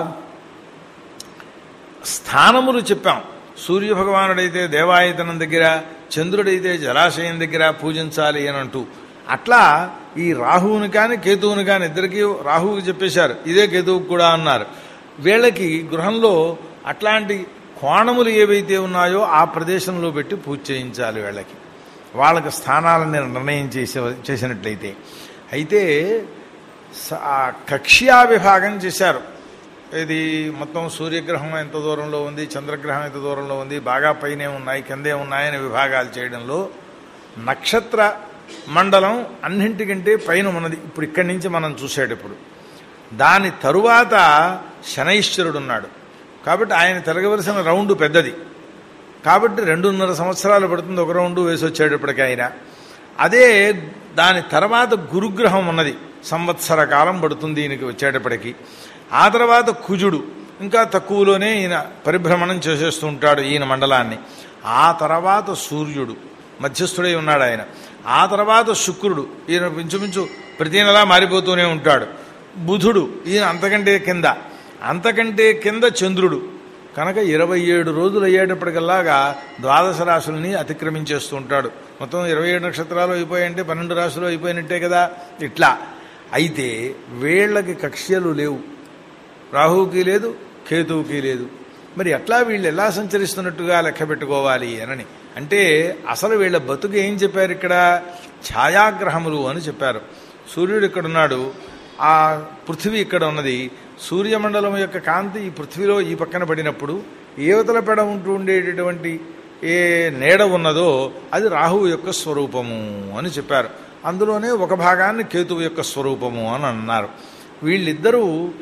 స్థానములు చెప్పాం సూర్య భగవానుడైతే దేవాయతనం దగ్గర చంద్రుడైతే జలాశయం దగ్గర పూజించాలి అని అంటూ అట్లా ఈ రాహువుని కానీ కేతువుని కానీ ఇద్దరికి రాహువుకి చెప్పేశారు ఇదే కేతువుకి కూడా అన్నారు వీళ్ళకి గృహంలో అట్లాంటి కోణములు ఏవైతే ఉన్నాయో ఆ ప్రదేశంలో పెట్టి పూజ చేయించాలి వీళ్ళకి వాళ్ళకి స్థానాలను నిర్ణయం చేసే చేసినట్లయితే అయితే స- ఆ కక్ష్యా విభాగం చేశారు ఇది మొత్తం సూర్యగ్రహం ఎంత దూరంలో ఉంది చంద్రగ్రహం ఎంత దూరంలో ఉంది బాగా పైనే ఉన్నాయి కిందే ఉన్నాయని విభాగాలు చేయడంలో నక్షత్ర మండలం అన్నింటికంటే పైన ఉన్నది ఇప్పుడు ఇక్కడి నుంచి మనం చూసేటప్పుడు దాని తరువాత శనైశ్వరుడు ఉన్నాడు కాబట్టి ఆయన తిరగవలసిన రౌండ్ పెద్దది కాబట్టి రెండున్నర సంవత్సరాలు పడుతుంది ఒక రౌండు వేసి వచ్చేటప్పటికి ఆయన అదే దాని తర్వాత గురుగ్రహం ఉన్నది సంవత్సర కాలం పడుతుంది ఈయనకి వచ్చేటప్పటికి ఆ తర్వాత కుజుడు ఇంకా తక్కువలోనే ఈయన పరిభ్రమణం చేసేస్తూ ఉంటాడు ఈయన మండలాన్ని ఆ తర్వాత సూర్యుడు మధ్యస్థుడై ఉన్నాడు ఆయన ఆ తర్వాత శుక్రుడు ఈయన ఇంచుమించు ప్రతి నెలా మారిపోతూనే ఉంటాడు బుధుడు ఈయన అంతకంటే కింద అంతకంటే కింద చంద్రుడు కనుక ఇరవై ఏడు రోజులు అయ్యేటప్పటికల్లాగా ద్వాదశ రాశుల్ని అతిక్రమించేస్తూ ఉంటాడు మొత్తం ఇరవై ఏడు నక్షత్రాలు అయిపోయాయంటే పన్నెండు రాశులు అయిపోయినట్టే కదా ఇట్లా అయితే వీళ్ళకి కక్ష్యలు లేవు రాహువుకి లేదు కేతువుకి లేదు మరి ఎట్లా వీళ్ళు ఎలా సంచరిస్తున్నట్టుగా లెక్క పెట్టుకోవాలి అనని అంటే అసలు వీళ్ళ బతుకు ఏం చెప్పారు ఇక్కడ ఛాయాగ్రహములు అని చెప్పారు సూర్యుడు ఇక్కడ ఉన్నాడు ఆ పృథివీ ఇక్కడ ఉన్నది సూర్యమండలం యొక్క కాంతి ఈ పృథ్వీలో ఈ పక్కన పడినప్పుడు ఏవతల పెడ ఉంటూ ఉండేటటువంటి ఏ నీడ ఉన్నదో అది రాహువు యొక్క స్వరూపము అని చెప్పారు అందులోనే ఒక భాగాన్ని కేతువు యొక్క స్వరూపము అని అన్నారు వీళ్ళిద్దరూ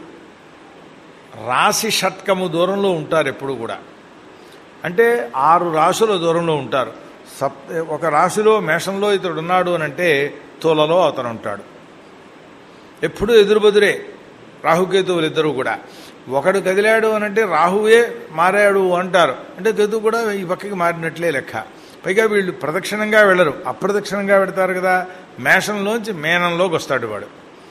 రాశి షట్కము దూరంలో ఉంటారు ఎప్పుడు కూడా అంటే ఆరు రాశుల దూరంలో ఉంటారు సప్ ఒక రాశిలో మేషంలో ఇతడు ఉన్నాడు అని అంటే తులలో అతను ఉంటాడు ఎప్పుడూ ఎదురుబెదురే రాహుకేతువులు ఇద్దరు కూడా ఒకడు కదిలాడు అని అంటే రాహువే మారాడు అంటారు అంటే కేతువు కూడా ఈ పక్కకి మారినట్లే లెక్క పైగా వీళ్ళు ప్రదక్షిణంగా వెళ్ళరు అప్రదక్షిణంగా పెడతారు కదా మేషంలోంచి మేనంలోకి వస్తాడు వాడు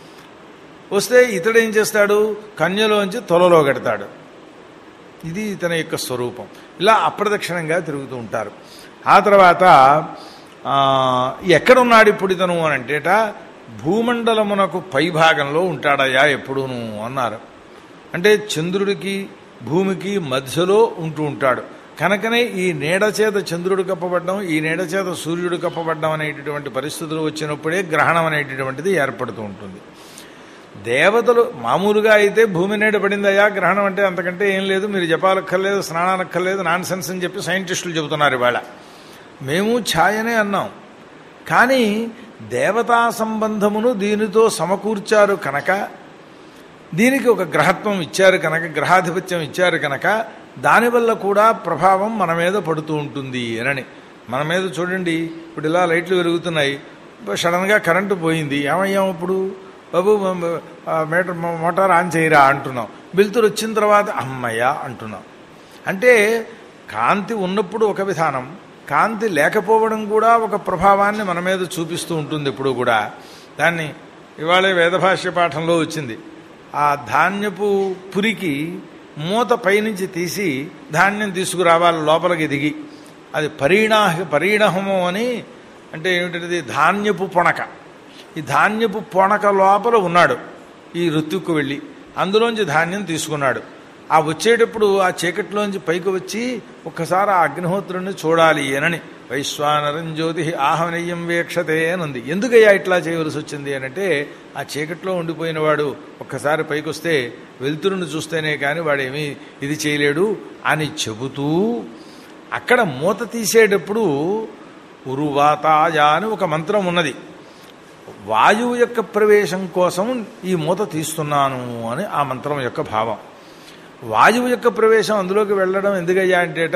వస్తే ఇతడు ఏం చేస్తాడు కన్యలోంచి తొలలో కడతాడు ఇది ఇతని యొక్క స్వరూపం ఇలా అప్రదక్షిణంగా తిరుగుతూ ఉంటారు ఆ తర్వాత ఆ, ఎక్కడున్నాడు ఇప్పుడు ఇతను అని అంటేట భూమండలమునకు పైభాగంలో ఉంటాడయ్యా ఎప్పుడూను అన్నారు అంటే చంద్రుడికి భూమికి మధ్యలో ఉంటూ ఉంటాడు కనుకనే ఈ నీడ చేత చంద్రుడు కప్పబడ్డం ఈ నీడ చేత సూర్యుడు కప్పబడ్డం అనేటటువంటి పరిస్థితులు వచ్చినప్పుడే గ్రహణం అనేటటువంటిది ఏర్పడుతూ ఉంటుంది దేవతలు మామూలుగా అయితే భూమి నీడ పడిందయ్యా గ్రహణం అంటే అంతకంటే ఏం లేదు మీరు జపాలక్కర్లేదు స్నానాలక్కర్లేదు నాన్ సెన్స్ అని చెప్పి సైంటిస్టులు చెబుతున్నారు ఇవాళ మేము ఛాయనే అన్నాం కానీ దేవతా సంబంధమును దీనితో సమకూర్చారు కనుక దీనికి ఒక గ్రహత్వం ఇచ్చారు కనుక గ్రహాధిపత్యం ఇచ్చారు కనుక దానివల్ల కూడా ప్రభావం మన మీద పడుతూ ఉంటుంది అని మన మీద చూడండి ఇప్పుడు ఇలా లైట్లు వెలుగుతున్నాయి సడన్గా కరెంటు పోయింది ఏమయ్యాం ఇప్పుడు బాబు మ- ఆ మీటర్ మో- మోటార్ ఆన్ చేయరా అంటున్నాం వెలుతురు వచ్చిన తర్వాత అమ్మయ్య అంటున్నాం అంటే కాంతి ఉన్నప్పుడు ఒక విధానం కాంతి లేకపోవడం కూడా ఒక ప్రభావాన్ని మన మీద చూపిస్తూ ఉంటుంది ఎప్పుడు కూడా దాన్ని ఇవాళే వేదభాష్య పాఠంలో వచ్చింది ఆ ధాన్యపు పురికి మూత పైనుంచి తీసి ధాన్యం తీసుకురావాలి లోపలికి దిగి అది పరిణాహ పరిణహము అని అంటే ఏమిటది ధాన్యపు పొణక ఈ ధాన్యపు పొణక లోపల ఉన్నాడు ఈ ఋతువుకు వెళ్ళి అందులోంచి ధాన్యం తీసుకున్నాడు ఆ వచ్చేటప్పుడు ఆ చీకటిలోంచి పైకి వచ్చి ఒక్కసారి ఆ అగ్నిహోత్రుని చూడాలి అనని వైశ్వానరం జ్యోతి ఆహనయ్యం వీక్షతే అని ఉంది ఎందుకయ్యా ఇట్లా చేయవలసి వచ్చింది అని అంటే ఆ చీకట్లో ఉండిపోయిన వాడు ఒక్కసారి పైకి వస్తే వెలుతురుని చూస్తేనే కానీ వాడేమీ ఇది చేయలేడు అని చెబుతూ అక్కడ మూత తీసేటప్పుడు ఉరువాతాయ అని ఒక మంత్రం ఉన్నది వాయువు యొక్క ప్రవేశం కోసం ఈ మూత తీస్తున్నాను అని ఆ మంత్రం యొక్క భావం వాయువు యొక్క ప్రవేశం అందులోకి వెళ్ళడం ఎందుకయ్యా అంటేట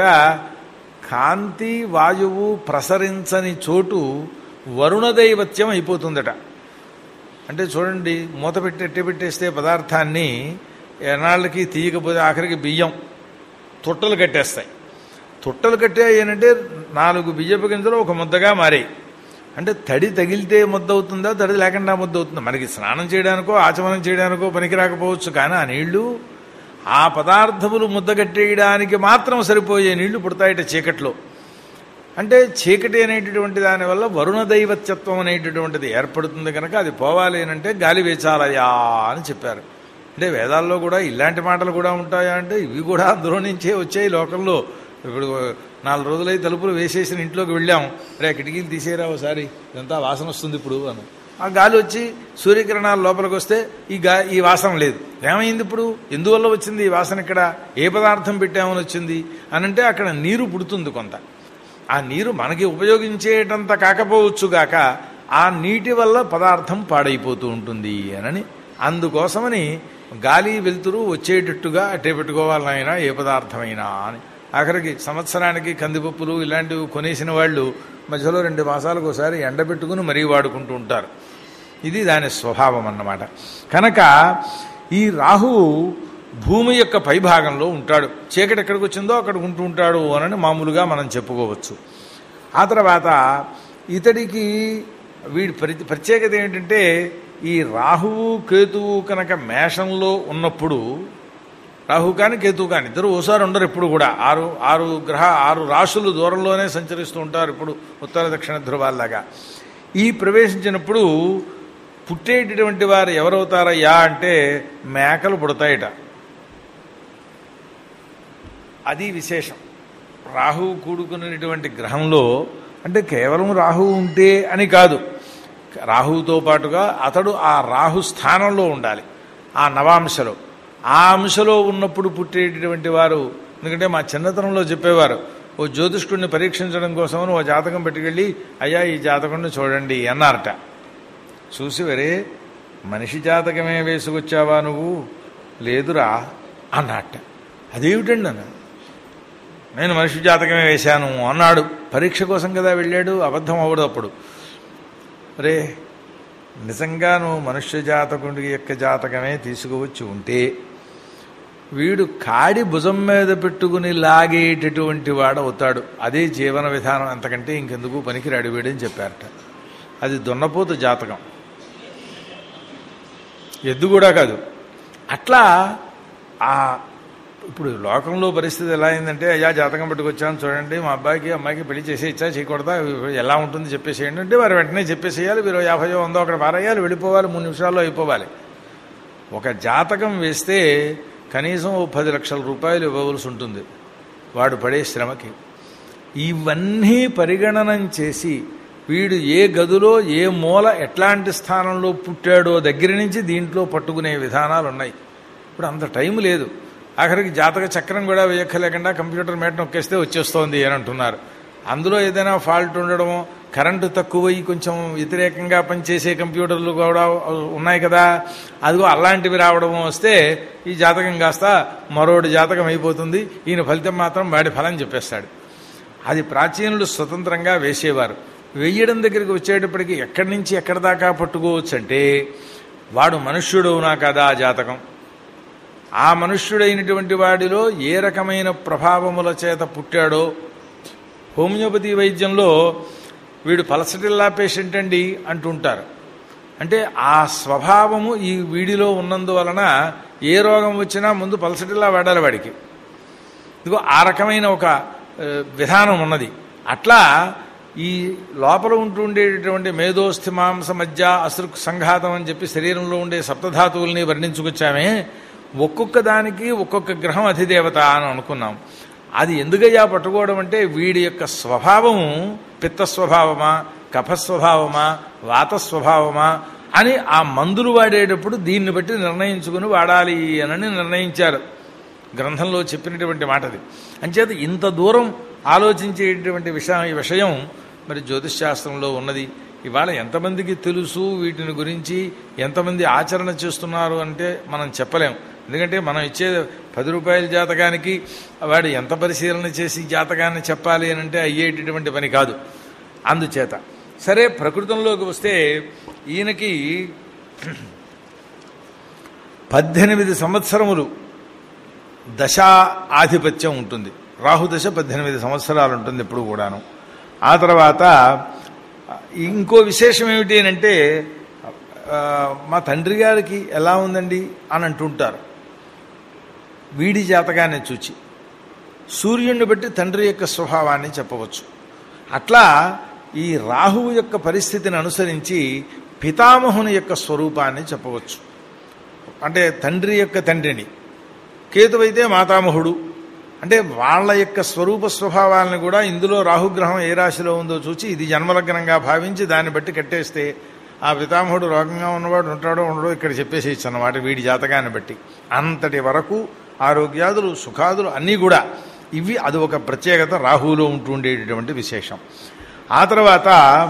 కాంతి వాయువు ప్రసరించని చోటు వరుణదైవత్యం అయిపోతుందట అంటే చూడండి మూత పెట్టి ఎట్టి పెట్టేస్తే పదార్థాన్ని ఎన్నాళ్ళకి తీయకపోతే ఆఖరికి బియ్యం తొట్టలు కట్టేస్తాయి తొట్టలు కట్టాయి అంటే నాలుగు బియ్యపు గింజలు ఒక ముద్దగా మారాయి అంటే తడి తగిలితే ముద్ద అవుతుందా తడి లేకుండా ముద్ద అవుతుందా మనకి స్నానం చేయడానికో ఆచమనం చేయడానికో పనికి రాకపోవచ్చు కానీ ఆ నీళ్లు ఆ పదార్థములు ముద్ద కట్టేయడానికి మాత్రం సరిపోయే నీళ్లు పుడతాయట చీకట్లో అంటే చీకటి అనేటటువంటి దానివల్ల వరుణ దైవత్యత్వం అనేటటువంటిది ఏర్పడుతుంది కనుక అది పోవాలి అని అంటే గాలి వేచాలయా అని చెప్పారు అంటే వేదాల్లో కూడా ఇలాంటి మాటలు కూడా ఉంటాయా అంటే ఇవి కూడా అందులో నుంచే వచ్చాయి లోకంలో ఇప్పుడు నాలుగు రోజులై తలుపులు వేసేసిన ఇంట్లోకి వెళ్ళాం రే కిటికీలు తీసేరా ఒకసారి ఇదంతా వాసన వస్తుంది ఇప్పుడు అని ఆ గాలి వచ్చి సూర్యకిరణాలు లోపలికి వస్తే ఈ గా ఈ వాసన లేదు ఏమైంది ఇప్పుడు ఎందువల్ల వచ్చింది ఈ వాసన ఇక్కడ ఏ పదార్థం పెట్టామని వచ్చింది అనంటే అక్కడ నీరు పుడుతుంది కొంత ఆ నీరు మనకి ఉపయోగించేటంత కాకపోవచ్చు గాక ఆ నీటి వల్ల పదార్థం పాడైపోతూ ఉంటుంది అనని అందుకోసమని గాలి వెలుతురు వచ్చేటట్టుగా అట్టే పెట్టుకోవాలి నాయన ఏ పదార్థమైనా అని ఆఖరికి సంవత్సరానికి కందిపప్పులు ఇలాంటివి కొనేసిన వాళ్ళు మధ్యలో రెండు మాసాలకు ఒకసారి ఎండబెట్టుకుని మరీ వాడుకుంటూ ఉంటారు ఇది దాని స్వభావం అన్నమాట కనుక ఈ రాహువు భూమి యొక్క పైభాగంలో ఉంటాడు చీకటి ఎక్కడికి వచ్చిందో అక్కడ ఉంటూ ఉంటాడు అని మామూలుగా మనం చెప్పుకోవచ్చు ఆ తర్వాత ఇతడికి వీడి ప్ర ప్రత్యేకత ఏంటంటే ఈ రాహువు కేతువు కనుక మేషంలో ఉన్నప్పుడు రాహు కానీ కేతువు కానీ ఇద్దరు ఓసారి ఉండరు ఇప్పుడు కూడా ఆరు ఆరు గ్రహ ఆరు రాశులు దూరంలోనే సంచరిస్తూ ఉంటారు ఇప్పుడు ఉత్తర దక్షిణ ధ్రువాల్లాగా ఈ ప్రవేశించినప్పుడు పుట్టేటటువంటి వారు ఎవరవుతారయ్యా అంటే మేకలు పుడతాయిట అది విశేషం రాహువు కూడుకున్నటువంటి గ్రహంలో అంటే కేవలం రాహువు ఉంటే అని కాదు రాహువుతో పాటుగా అతడు ఆ రాహు స్థానంలో ఉండాలి ఆ నవాంశలో ఆ అంశలో ఉన్నప్పుడు పుట్టేటటువంటి వారు ఎందుకంటే మా చిన్నతనంలో చెప్పేవారు ఓ జ్యోతిష్కుడిని పరీక్షించడం కోసమని ఓ జాతకం పెట్టుకెళ్ళి అయ్యా ఈ జాతకుడిని చూడండి అన్నారట చూసి వరే మనిషి జాతకమే వేసుకొచ్చావా నువ్వు లేదురా అన్నట్ట అదేమిటండి అన్న నేను మనిషి జాతకమే వేశాను అన్నాడు పరీక్ష కోసం కదా వెళ్ళాడు అబద్ధం అవ్వడు అప్పుడు రే నిజంగా నువ్వు మనుష్య జాతకుడి యొక్క జాతకమే తీసుకువచ్చి ఉంటే వీడు కాడి భుజం మీద పెట్టుకుని లాగేటటువంటి వాడు అవుతాడు అదే జీవన విధానం అంతకంటే ఇంకెందుకు పనికిరాడు వీడని చెప్పారట అది దున్నపోతు జాతకం ఎద్దు కూడా కాదు అట్లా ఆ ఇప్పుడు లోకంలో పరిస్థితి ఎలా అయిందంటే అయ్యా జాతకం పెట్టుకొచ్చాను చూడండి మా అబ్బాయికి అమ్మాయికి పెళ్లి చేసి ఇచ్చా చేయకూడదా ఎలా ఉంటుంది చెప్పేసేయండి అంటే వారు వెంటనే చెప్పేసేయాలి మీరు యాభై వందో అక్కడ పారేయాలి వెళ్ళిపోవాలి మూడు నిమిషాల్లో అయిపోవాలి ఒక జాతకం వేస్తే కనీసం ఓ పది లక్షల రూపాయలు ఇవ్వవలసి ఉంటుంది వాడు పడే శ్రమకి ఇవన్నీ పరిగణనం చేసి వీడు ఏ గదిలో ఏ మూల ఎట్లాంటి స్థానంలో పుట్టాడో దగ్గర నుంచి దీంట్లో పట్టుకునే విధానాలు ఉన్నాయి ఇప్పుడు అంత టైం లేదు ఆఖరికి జాతక చక్రం కూడా వేయక్కలేకుండా కంప్యూటర్ మేట నొక్కేస్తే వచ్చేస్తోంది అని అంటున్నారు అందులో ఏదైనా ఫాల్ట్ ఉండడమో కరెంటు తక్కువై కొంచెం వ్యతిరేకంగా పనిచేసే కంప్యూటర్లు కూడా ఉన్నాయి కదా అదిగో అలాంటివి రావడం వస్తే ఈ జాతకం కాస్త మరోటి జాతకం అయిపోతుంది ఈయన ఫలితం మాత్రం వాడి ఫలం చెప్పేస్తాడు అది ప్రాచీనులు స్వతంత్రంగా వేసేవారు వెయ్యడం దగ్గరికి వచ్చేటప్పటికి ఎక్కడి నుంచి ఎక్కడి దాకా పట్టుకోవచ్చు అంటే వాడు మనుష్యుడవునా కదా ఆ జాతకం ఆ మనుష్యుడైనటువంటి వాడిలో ఏ రకమైన ప్రభావముల చేత పుట్టాడో హోమియోపతి వైద్యంలో వీడు పలసటిల్లా పేషెంట్ అండి అంటుంటారు అంటే ఆ స్వభావము ఈ వీడిలో ఉన్నందువలన ఏ రోగం వచ్చినా ముందు పలసటిల్లా వాడాలి వాడికి ఇదిగో ఆ రకమైన ఒక ఆ, విధానం ఉన్నది అట్లా ఈ లోపల ఉంటుండేటటువంటి మేధోస్థి మాంస మధ్య అసృక్ సంఘాతం అని చెప్పి శరీరంలో ఉండే సప్తధాతువుల్ని వర్ణించుకొచ్చామే ఒక్కొక్క దానికి ఒక్కొక్క గ్రహం అధిదేవత అని అనుకున్నాం అది ఎందుకయ్యా పట్టుకోవడం అంటే వీడి యొక్క స్వభావము పిత్త స్వభావమా కఫ స్వభావమా వాత స్వభావమా అని ఆ మందులు వాడేటప్పుడు దీన్ని బట్టి నిర్ణయించుకుని వాడాలి అని నిర్ణయించారు గ్రంథంలో చెప్పినటువంటి మాటది అంచేత ఇంత దూరం ఆలోచించేటువంటి విషయం ఈ విషయం మరి జ్యోతిష్ శాస్త్రంలో ఉన్నది ఇవాళ ఎంతమందికి తెలుసు వీటిని గురించి ఎంతమంది ఆచరణ చేస్తున్నారు అంటే మనం చెప్పలేం ఎందుకంటే మనం ఇచ్చే పది రూపాయల జాతకానికి వాడు ఎంత పరిశీలన చేసి జాతకాన్ని చెప్పాలి అని అంటే అయ్యేటటువంటి పని కాదు అందుచేత సరే ప్రకృతంలోకి వస్తే ఈయనకి పద్దెనిమిది సంవత్సరములు దశా ఆధిపత్యం ఉంటుంది రాహుదశ పద్దెనిమిది సంవత్సరాలు ఉంటుంది ఎప్పుడు కూడాను ఆ తర్వాత ఇంకో విశేషం ఏమిటి అని అంటే ఆ, మా తండ్రి గారికి ఎలా ఉందండి అని అంటుంటారు వీడి జాతకాన్ని చూచి సూర్యుడిని బట్టి తండ్రి యొక్క స్వభావాన్ని చెప్పవచ్చు అట్లా ఈ రాహువు యొక్క పరిస్థితిని అనుసరించి పితామహుని యొక్క స్వరూపాన్ని చెప్పవచ్చు అంటే తండ్రి యొక్క తండ్రిని కేతువైతే మాతామహుడు అంటే వాళ్ళ యొక్క స్వరూప స్వభావాలను కూడా ఇందులో రాహుగ్రహం ఏ రాశిలో ఉందో చూసి ఇది జన్మలగ్నంగా భావించి దాన్ని బట్టి కట్టేస్తే ఆ పితామహుడు రోగంగా ఉన్నవాడు ఉంటాడో ఉండడో ఇక్కడ చెప్పేసేయచ్చు అన్నమాట వీడి జాతకాన్ని బట్టి అంతటి వరకు ఆరోగ్యాదులు సుఖాదులు అన్నీ కూడా ఇవి అది ఒక ప్రత్యేకత రాహువులో ఉంటుండేటటువంటి విశేషం ఆ తర్వాత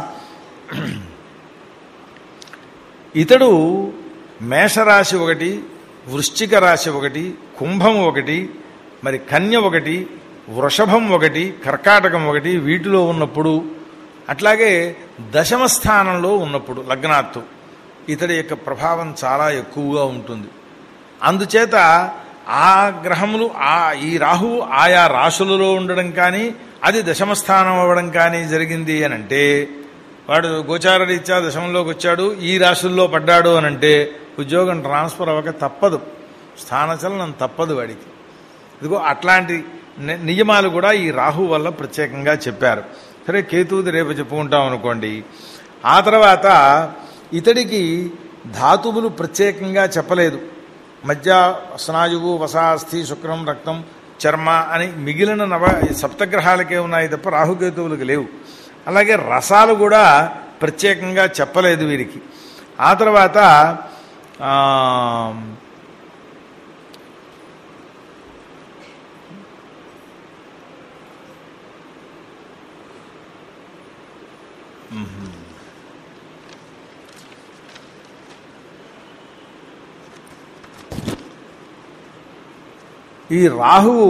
ఇతడు మేషరాశి ఒకటి వృశ్చిక రాశి ఒకటి కుంభం ఒకటి మరి కన్య ఒకటి వృషభం ఒకటి కర్కాటకం ఒకటి వీటిలో ఉన్నప్పుడు అట్లాగే దశమ స్థానంలో ఉన్నప్పుడు లగ్నాత్తు ఇతడి యొక్క ప్రభావం చాలా ఎక్కువగా ఉంటుంది అందుచేత ఆ గ్రహములు ఆ ఈ రాహువు ఆయా రాశులలో ఉండడం కానీ అది దశమ స్థానం అవ్వడం కానీ జరిగింది అని అంటే వాడు గోచార రీత్యా దశమంలోకి వచ్చాడు ఈ రాశుల్లో పడ్డాడు అని అంటే ఉద్యోగం ట్రాన్స్ఫర్ అవ్వక తప్పదు స్థానచలనం తప్పదు వాడికి ఇదిగో అట్లాంటి ని- నియమాలు కూడా ఈ రాహు వల్ల ప్రత్యేకంగా చెప్పారు సరే కేతువుది రేపు చెప్పుకుంటాం అనుకోండి ఆ తర్వాత ఇతడికి ధాతువులు ప్రత్యేకంగా చెప్పలేదు మధ్య స్నాయువు వసాస్థి శుక్రం రక్తం చర్మ అని మిగిలిన నవ సప్తగ్రహాలకే ఉన్నాయి తప్ప రాహుకేతువులకు లేవు అలాగే రసాలు కూడా ప్రత్యేకంగా చెప్పలేదు వీరికి ఆ తర్వాత ఆ, ఈ రాహువు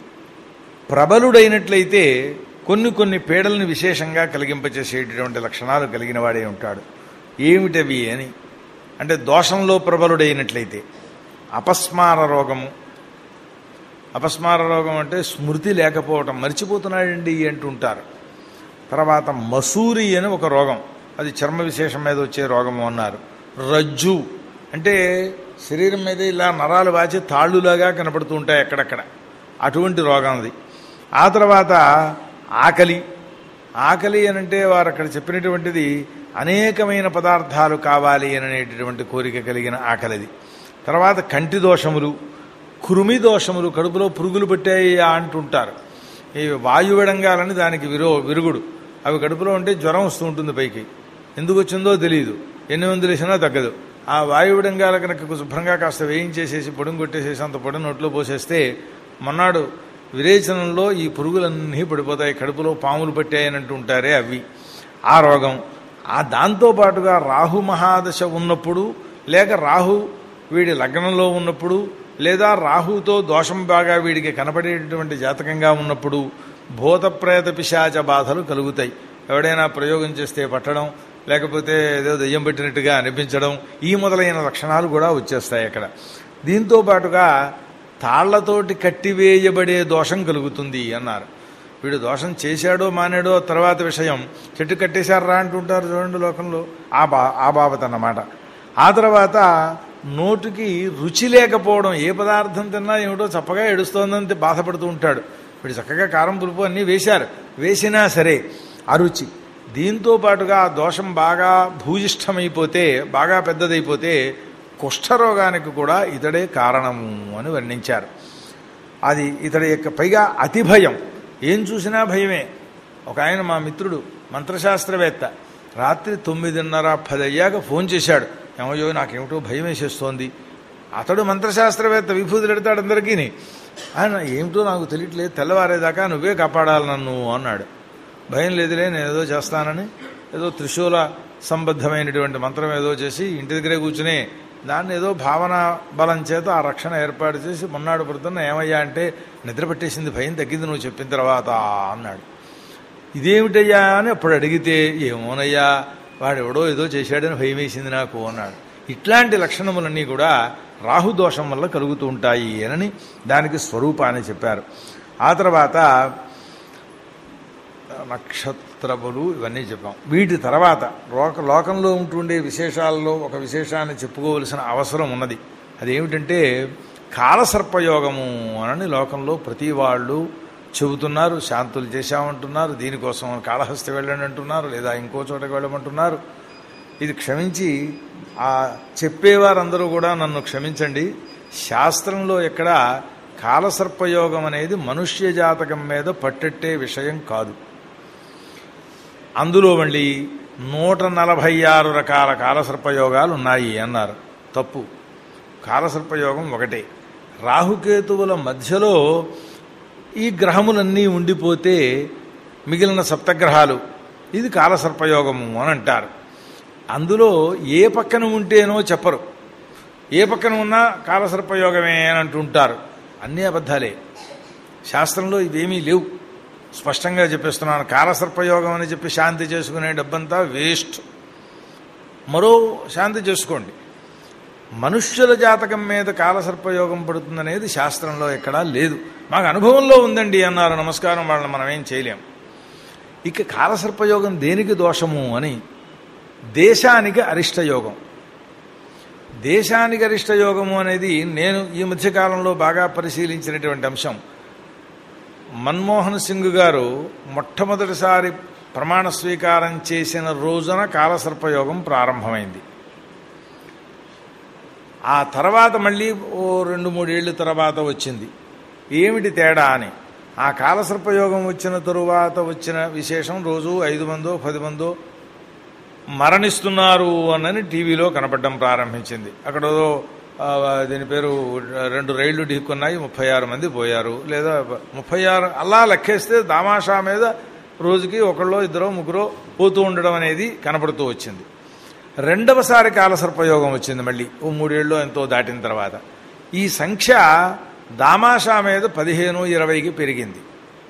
ప్రబలుడైనట్లయితే కొన్ని కొన్ని పీడల్ని విశేషంగా కలిగింపచేసేటటువంటి లక్షణాలు కలిగిన వాడే ఉంటాడు ఏమిటవి అని అంటే దోషంలో ప్రబలుడైనట్లయితే అపస్మార రోగము అపస్మార రోగం అంటే స్మృతి లేకపోవటం మర్చిపోతున్నాడండి అంటుంటారు తర్వాత మసూరి అని ఒక రోగం అది చర్మ విశేషం మీద వచ్చే రోగము అన్నారు రజ్జు అంటే శరీరం మీద ఇలా నరాలు వాచి తాళ్ళులాగా కనపడుతూ ఉంటాయి ఎక్కడెక్కడ అటువంటి రోగం అది ఆ తర్వాత ఆకలి ఆకలి అని అంటే వారు అక్కడ చెప్పినటువంటిది అనేకమైన పదార్థాలు కావాలి అనేటటువంటి కోరిక కలిగిన ఆకలిది తర్వాత కంటి దోషములు కృమి దోషములు కడుపులో పురుగులు పెట్టాయి అంటుంటారు ఈ వాయు విడంగాలని దానికి విరో విరుగుడు అవి కడుపులో ఉంటే జ్వరం వస్తూ ఉంటుంది పైకి ఎందుకు వచ్చిందో తెలియదు ఎన్ని మందులు వేసినా తగ్గదు ఆ వాయు విడంగాల కనుక శుభ్రంగా కాస్త వేయించేసేసి పొడుం కొట్టేసేసి అంత పొడి నోట్లో పోసేస్తే మొన్నాడు విరేచనంలో ఈ పురుగులన్నీ పడిపోతాయి కడుపులో పాములు పట్టాయని అంటుంటారే అవి ఆ రోగం ఆ దాంతో పాటుగా రాహు మహాదశ ఉన్నప్పుడు లేక రాహు వీడి లగ్నంలో ఉన్నప్పుడు లేదా రాహుతో దోషం బాగా వీడికి కనపడేటటువంటి జాతకంగా ఉన్నప్పుడు భూత ప్రేత పిశాచ బాధలు కలుగుతాయి ఎవడైనా ప్రయోగం చేస్తే పట్టడం లేకపోతే ఏదో దెయ్యం పెట్టినట్టుగా అనిపించడం ఈ మొదలైన లక్షణాలు కూడా వచ్చేస్తాయి అక్కడ దీంతో పాటుగా తాళ్లతోటి కట్టివేయబడే దోషం కలుగుతుంది అన్నారు వీడు దోషం చేశాడో మానాడో తర్వాత విషయం చెట్టు కట్టేశారా అంటుంటారు చూడండి లోకంలో ఆ బా ఆ బాబత్ అన్నమాట ఆ తర్వాత నోటికి రుచి లేకపోవడం ఏ పదార్థం తిన్నా ఏమిటో చప్పగా ఏడుస్తోందని బాధపడుతూ ఉంటాడు వీడు చక్కగా కారం పులుపు అన్నీ వేశారు వేసినా సరే అరుచి దీంతో పాటుగా ఆ దోషం బాగా భూయిష్టమైపోతే బాగా పెద్దదైపోతే కుష్ఠరోగానికి కూడా ఇతడే కారణము అని వర్ణించారు అది ఇతడి యొక్క పైగా అతి భయం ఏం చూసినా భయమే ఒక ఆయన మా మిత్రుడు మంత్రశాస్త్రవేత్త రాత్రి తొమ్మిదిన్నర పది అయ్యాక ఫోన్ చేశాడు ఏమయ్యో నాకేమిటో భయం వేసేస్తోంది అతడు మంత్రశాస్త్రవేత్త విభూతులు ఎడతాడు అందరికీ ఆయన ఏమిటో నాకు తెలియట్లేదు తెల్లవారేదాకా నువ్వే కాపాడాలి నన్ను అన్నాడు భయం లేదులే నేను ఏదో చేస్తానని ఏదో త్రిశూల సంబద్ధమైనటువంటి మంత్రం ఏదో చేసి ఇంటి దగ్గరే కూర్చుని దాన్ని ఏదో భావన బలం చేత ఆ రక్షణ ఏర్పాటు చేసి మొన్నాడు పడుతున్న ఏమయ్యా అంటే నిద్ర పట్టేసింది భయం తగ్గింది నువ్వు చెప్పిన తర్వాత అన్నాడు ఇదేమిటయ్యా అని అప్పుడు అడిగితే ఏమోనయ్యా వాడెవడో ఏదో చేశాడని భయం వేసింది నాకు అన్నాడు ఇట్లాంటి లక్షణములన్నీ కూడా రాహుదోషం వల్ల కలుగుతూ ఉంటాయి అని దానికి స్వరూపాన్ని చెప్పారు ఆ తర్వాత నక్షత్రములు ఇవన్నీ చెప్పాం వీటి తర్వాత లోక లోకంలో ఉంటుండే విశేషాల్లో ఒక విశేషాన్ని చెప్పుకోవలసిన అవసరం ఉన్నది అదేమిటంటే కాలసర్పయోగము అని లోకంలో ప్రతి వాళ్ళు చెబుతున్నారు శాంతులు చేశామంటున్నారు దీనికోసం కాళహస్తి వెళ్ళండి అంటున్నారు లేదా ఇంకో చోటకి వెళ్ళమంటున్నారు ఇది క్షమించి ఆ చెప్పేవారందరూ కూడా నన్ను క్షమించండి శాస్త్రంలో ఎక్కడ కాలసర్పయోగం అనేది మనుష్య జాతకం మీద పట్టెట్టే విషయం కాదు అందులో మళ్ళీ నూట నలభై ఆరు రకాల కాలసర్పయోగాలు ఉన్నాయి అన్నారు తప్పు కాలసర్పయోగం ఒకటే రాహుకేతువుల మధ్యలో ఈ గ్రహములన్నీ ఉండిపోతే మిగిలిన సప్తగ్రహాలు ఇది కాలసర్పయోగము అని అంటారు అందులో ఏ పక్కన ఉంటేనో చెప్పరు ఏ పక్కన ఉన్నా కాలసర్పయోగమే అని అంటుంటారు అన్నీ అబద్ధాలే శాస్త్రంలో ఇవేమీ లేవు స్పష్టంగా చెప్పేస్తున్నాను కాలసర్పయోగం అని చెప్పి శాంతి చేసుకునే డబ్బంతా వేస్ట్ మరో శాంతి చేసుకోండి మనుష్యుల జాతకం మీద కాలసర్పయోగం పడుతుందనేది శాస్త్రంలో ఎక్కడా లేదు మాకు అనుభవంలో ఉందండి అన్నారు నమస్కారం వాళ్ళని మనం ఏం చేయలేం ఇక కాలసర్పయోగం దేనికి దోషము అని దేశానికి అరిష్టయోగం దేశానికి అరిష్టయోగము అనేది నేను ఈ మధ్యకాలంలో బాగా పరిశీలించినటువంటి అంశం మన్మోహన్ సింగ్ గారు మొట్టమొదటిసారి ప్రమాణ స్వీకారం చేసిన రోజున కాలసర్పయోగం ప్రారంభమైంది ఆ తర్వాత మళ్ళీ ఓ రెండు మూడేళ్ల తర్వాత వచ్చింది ఏమిటి తేడా అని ఆ కాలసర్పయోగం వచ్చిన తరువాత వచ్చిన విశేషం రోజు ఐదు మందో పది మందో మరణిస్తున్నారు అన్నని టీవీలో కనపడడం ప్రారంభించింది అక్కడ ఏదో, ఆ, దీని పేరు రెండు రైళ్లు ఢీక్కున్నాయి ముప్పై ఆరు మంది పోయారు లేదా ముప్పై ఆరు అలా లెక్కేస్తే దామాషా మీద రోజుకి ఒకళ్ళో ఇద్దరో ముగ్గురో పోతూ ఉండడం అనేది కనపడుతూ వచ్చింది రెండవసారి కాలసర్పయోగం వచ్చింది మళ్ళీ ఓ మూడేళ్ళు ఎంతో దాటిన తర్వాత ఈ సంఖ్య దామాషా మీద పదిహేను ఇరవైకి పెరిగింది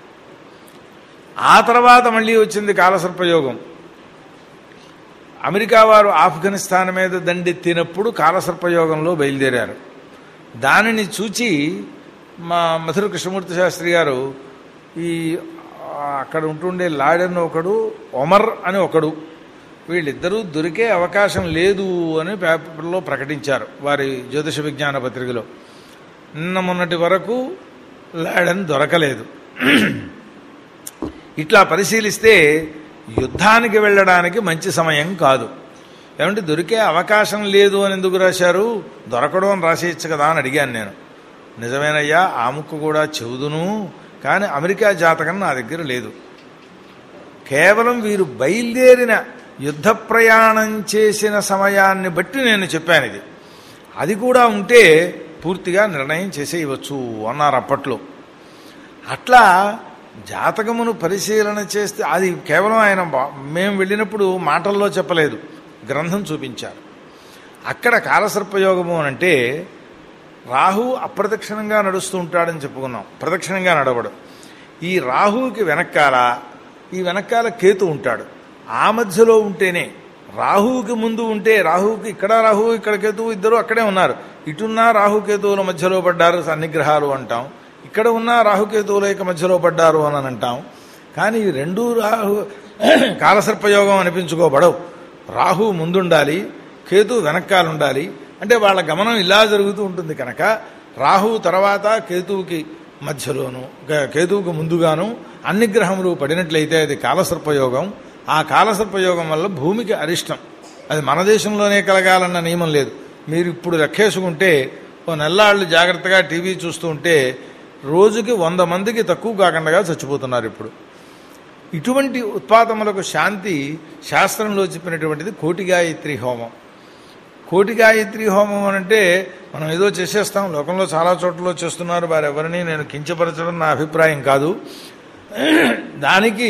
ఆ తర్వాత మళ్ళీ వచ్చింది కాలసర్పయోగం అమెరికా వారు ఆఫ్ఘనిస్తాన్ మీద దండెత్తినప్పుడు కాలసర్పయోగంలో బయలుదేరారు దానిని చూచి మా మధుర కృష్ణమూర్తి శాస్త్రి గారు ఈ ఆ, అక్కడ ఉంటుండే లాడెన్ ఒకడు ఒమర్ అని ఒకడు వీళ్ళిద్దరూ దొరికే అవకాశం లేదు అని పేపర్లో ప్రకటించారు వారి జ్యోతిష విజ్ఞాన పత్రికలో నిన్న మొన్నటి వరకు లాడెన్ దొరకలేదు ఇట్లా పరిశీలిస్తే యుద్ధానికి వెళ్ళడానికి మంచి సమయం కాదు ఏమంటే దొరికే అవకాశం లేదు అని ఎందుకు రాశారు దొరకడం అని రాసేయచ్చు కదా అని అడిగాను నేను నిజమేనయ్యా ఆ ముక్కు కూడా చెవుదును కానీ అమెరికా జాతకం నా దగ్గర లేదు కేవలం వీరు బయలుదేరిన యుద్ధ ప్రయాణం చేసిన సమయాన్ని బట్టి నేను చెప్పాను ఇది అది కూడా ఉంటే పూర్తిగా నిర్ణయం చేసేయవచ్చు అన్నారు అప్పట్లో అట్లా జాతకమును పరిశీలన చేస్తే అది కేవలం ఆయన బా- మేము వెళ్ళినప్పుడు మాటల్లో చెప్పలేదు గ్రంథం చూపించారు అక్కడ కాలసర్పయోగము అని అంటే రాహు అప్రదక్షిణంగా నడుస్తూ ఉంటాడని చెప్పుకున్నాం ప్రదక్షిణంగా నడవడు ఈ రాహువుకి వెనకాల ఈ వెనకాల కేతు ఉంటాడు ఆ మధ్యలో ఉంటేనే రాహువుకి ముందు ఉంటే రాహువుకి ఇక్కడ రాహువు ఇక్కడ కేతువు ఇద్దరు అక్కడే ఉన్నారు ఇటున్న రాహుకేతువుల మధ్యలో పడ్డారు సన్నిగ్రహాలు అంటాం ఇక్కడ ఉన్న రాహుకేతువుల యొక్క మధ్యలో పడ్డారు అని అంటాం కానీ ఈ రెండు రాహు కాలసర్పయోగం అనిపించుకోబడవు రాహు ముందుండాలి కేతు వెనకాల ఉండాలి అంటే వాళ్ళ గమనం ఇలా జరుగుతూ ఉంటుంది కనుక రాహువు తర్వాత కేతువుకి మధ్యలోను కే- కేతువుకి ముందుగాను అన్ని గ్రహములు పడినట్లయితే అది కాలసర్పయోగం ఆ కాలసర్పయోగం వల్ల భూమికి అరిష్టం అది మన దేశంలోనే కలగాలన్న నియమం లేదు మీరు ఇప్పుడు లెక్కేసుకుంటే ఓ నెల్లాళ్ళు జాగ్రత్తగా టీవీ చూస్తూ ఉంటే రోజుకి వంద మందికి తక్కువ కాకుండా చచ్చిపోతున్నారు ఇప్పుడు ఇటువంటి ఉత్పాదములకు శాంతి శాస్త్రంలో చెప్పినటువంటిది కోటి గాయత్రి హోమం కోటి గాయత్రి హోమం అని అంటే మనం ఏదో చేసేస్తాం లోకంలో చాలా చోట్ల చేస్తున్నారు వారెవరిని నేను కించపరచడం నా అభిప్రాయం కాదు దానికి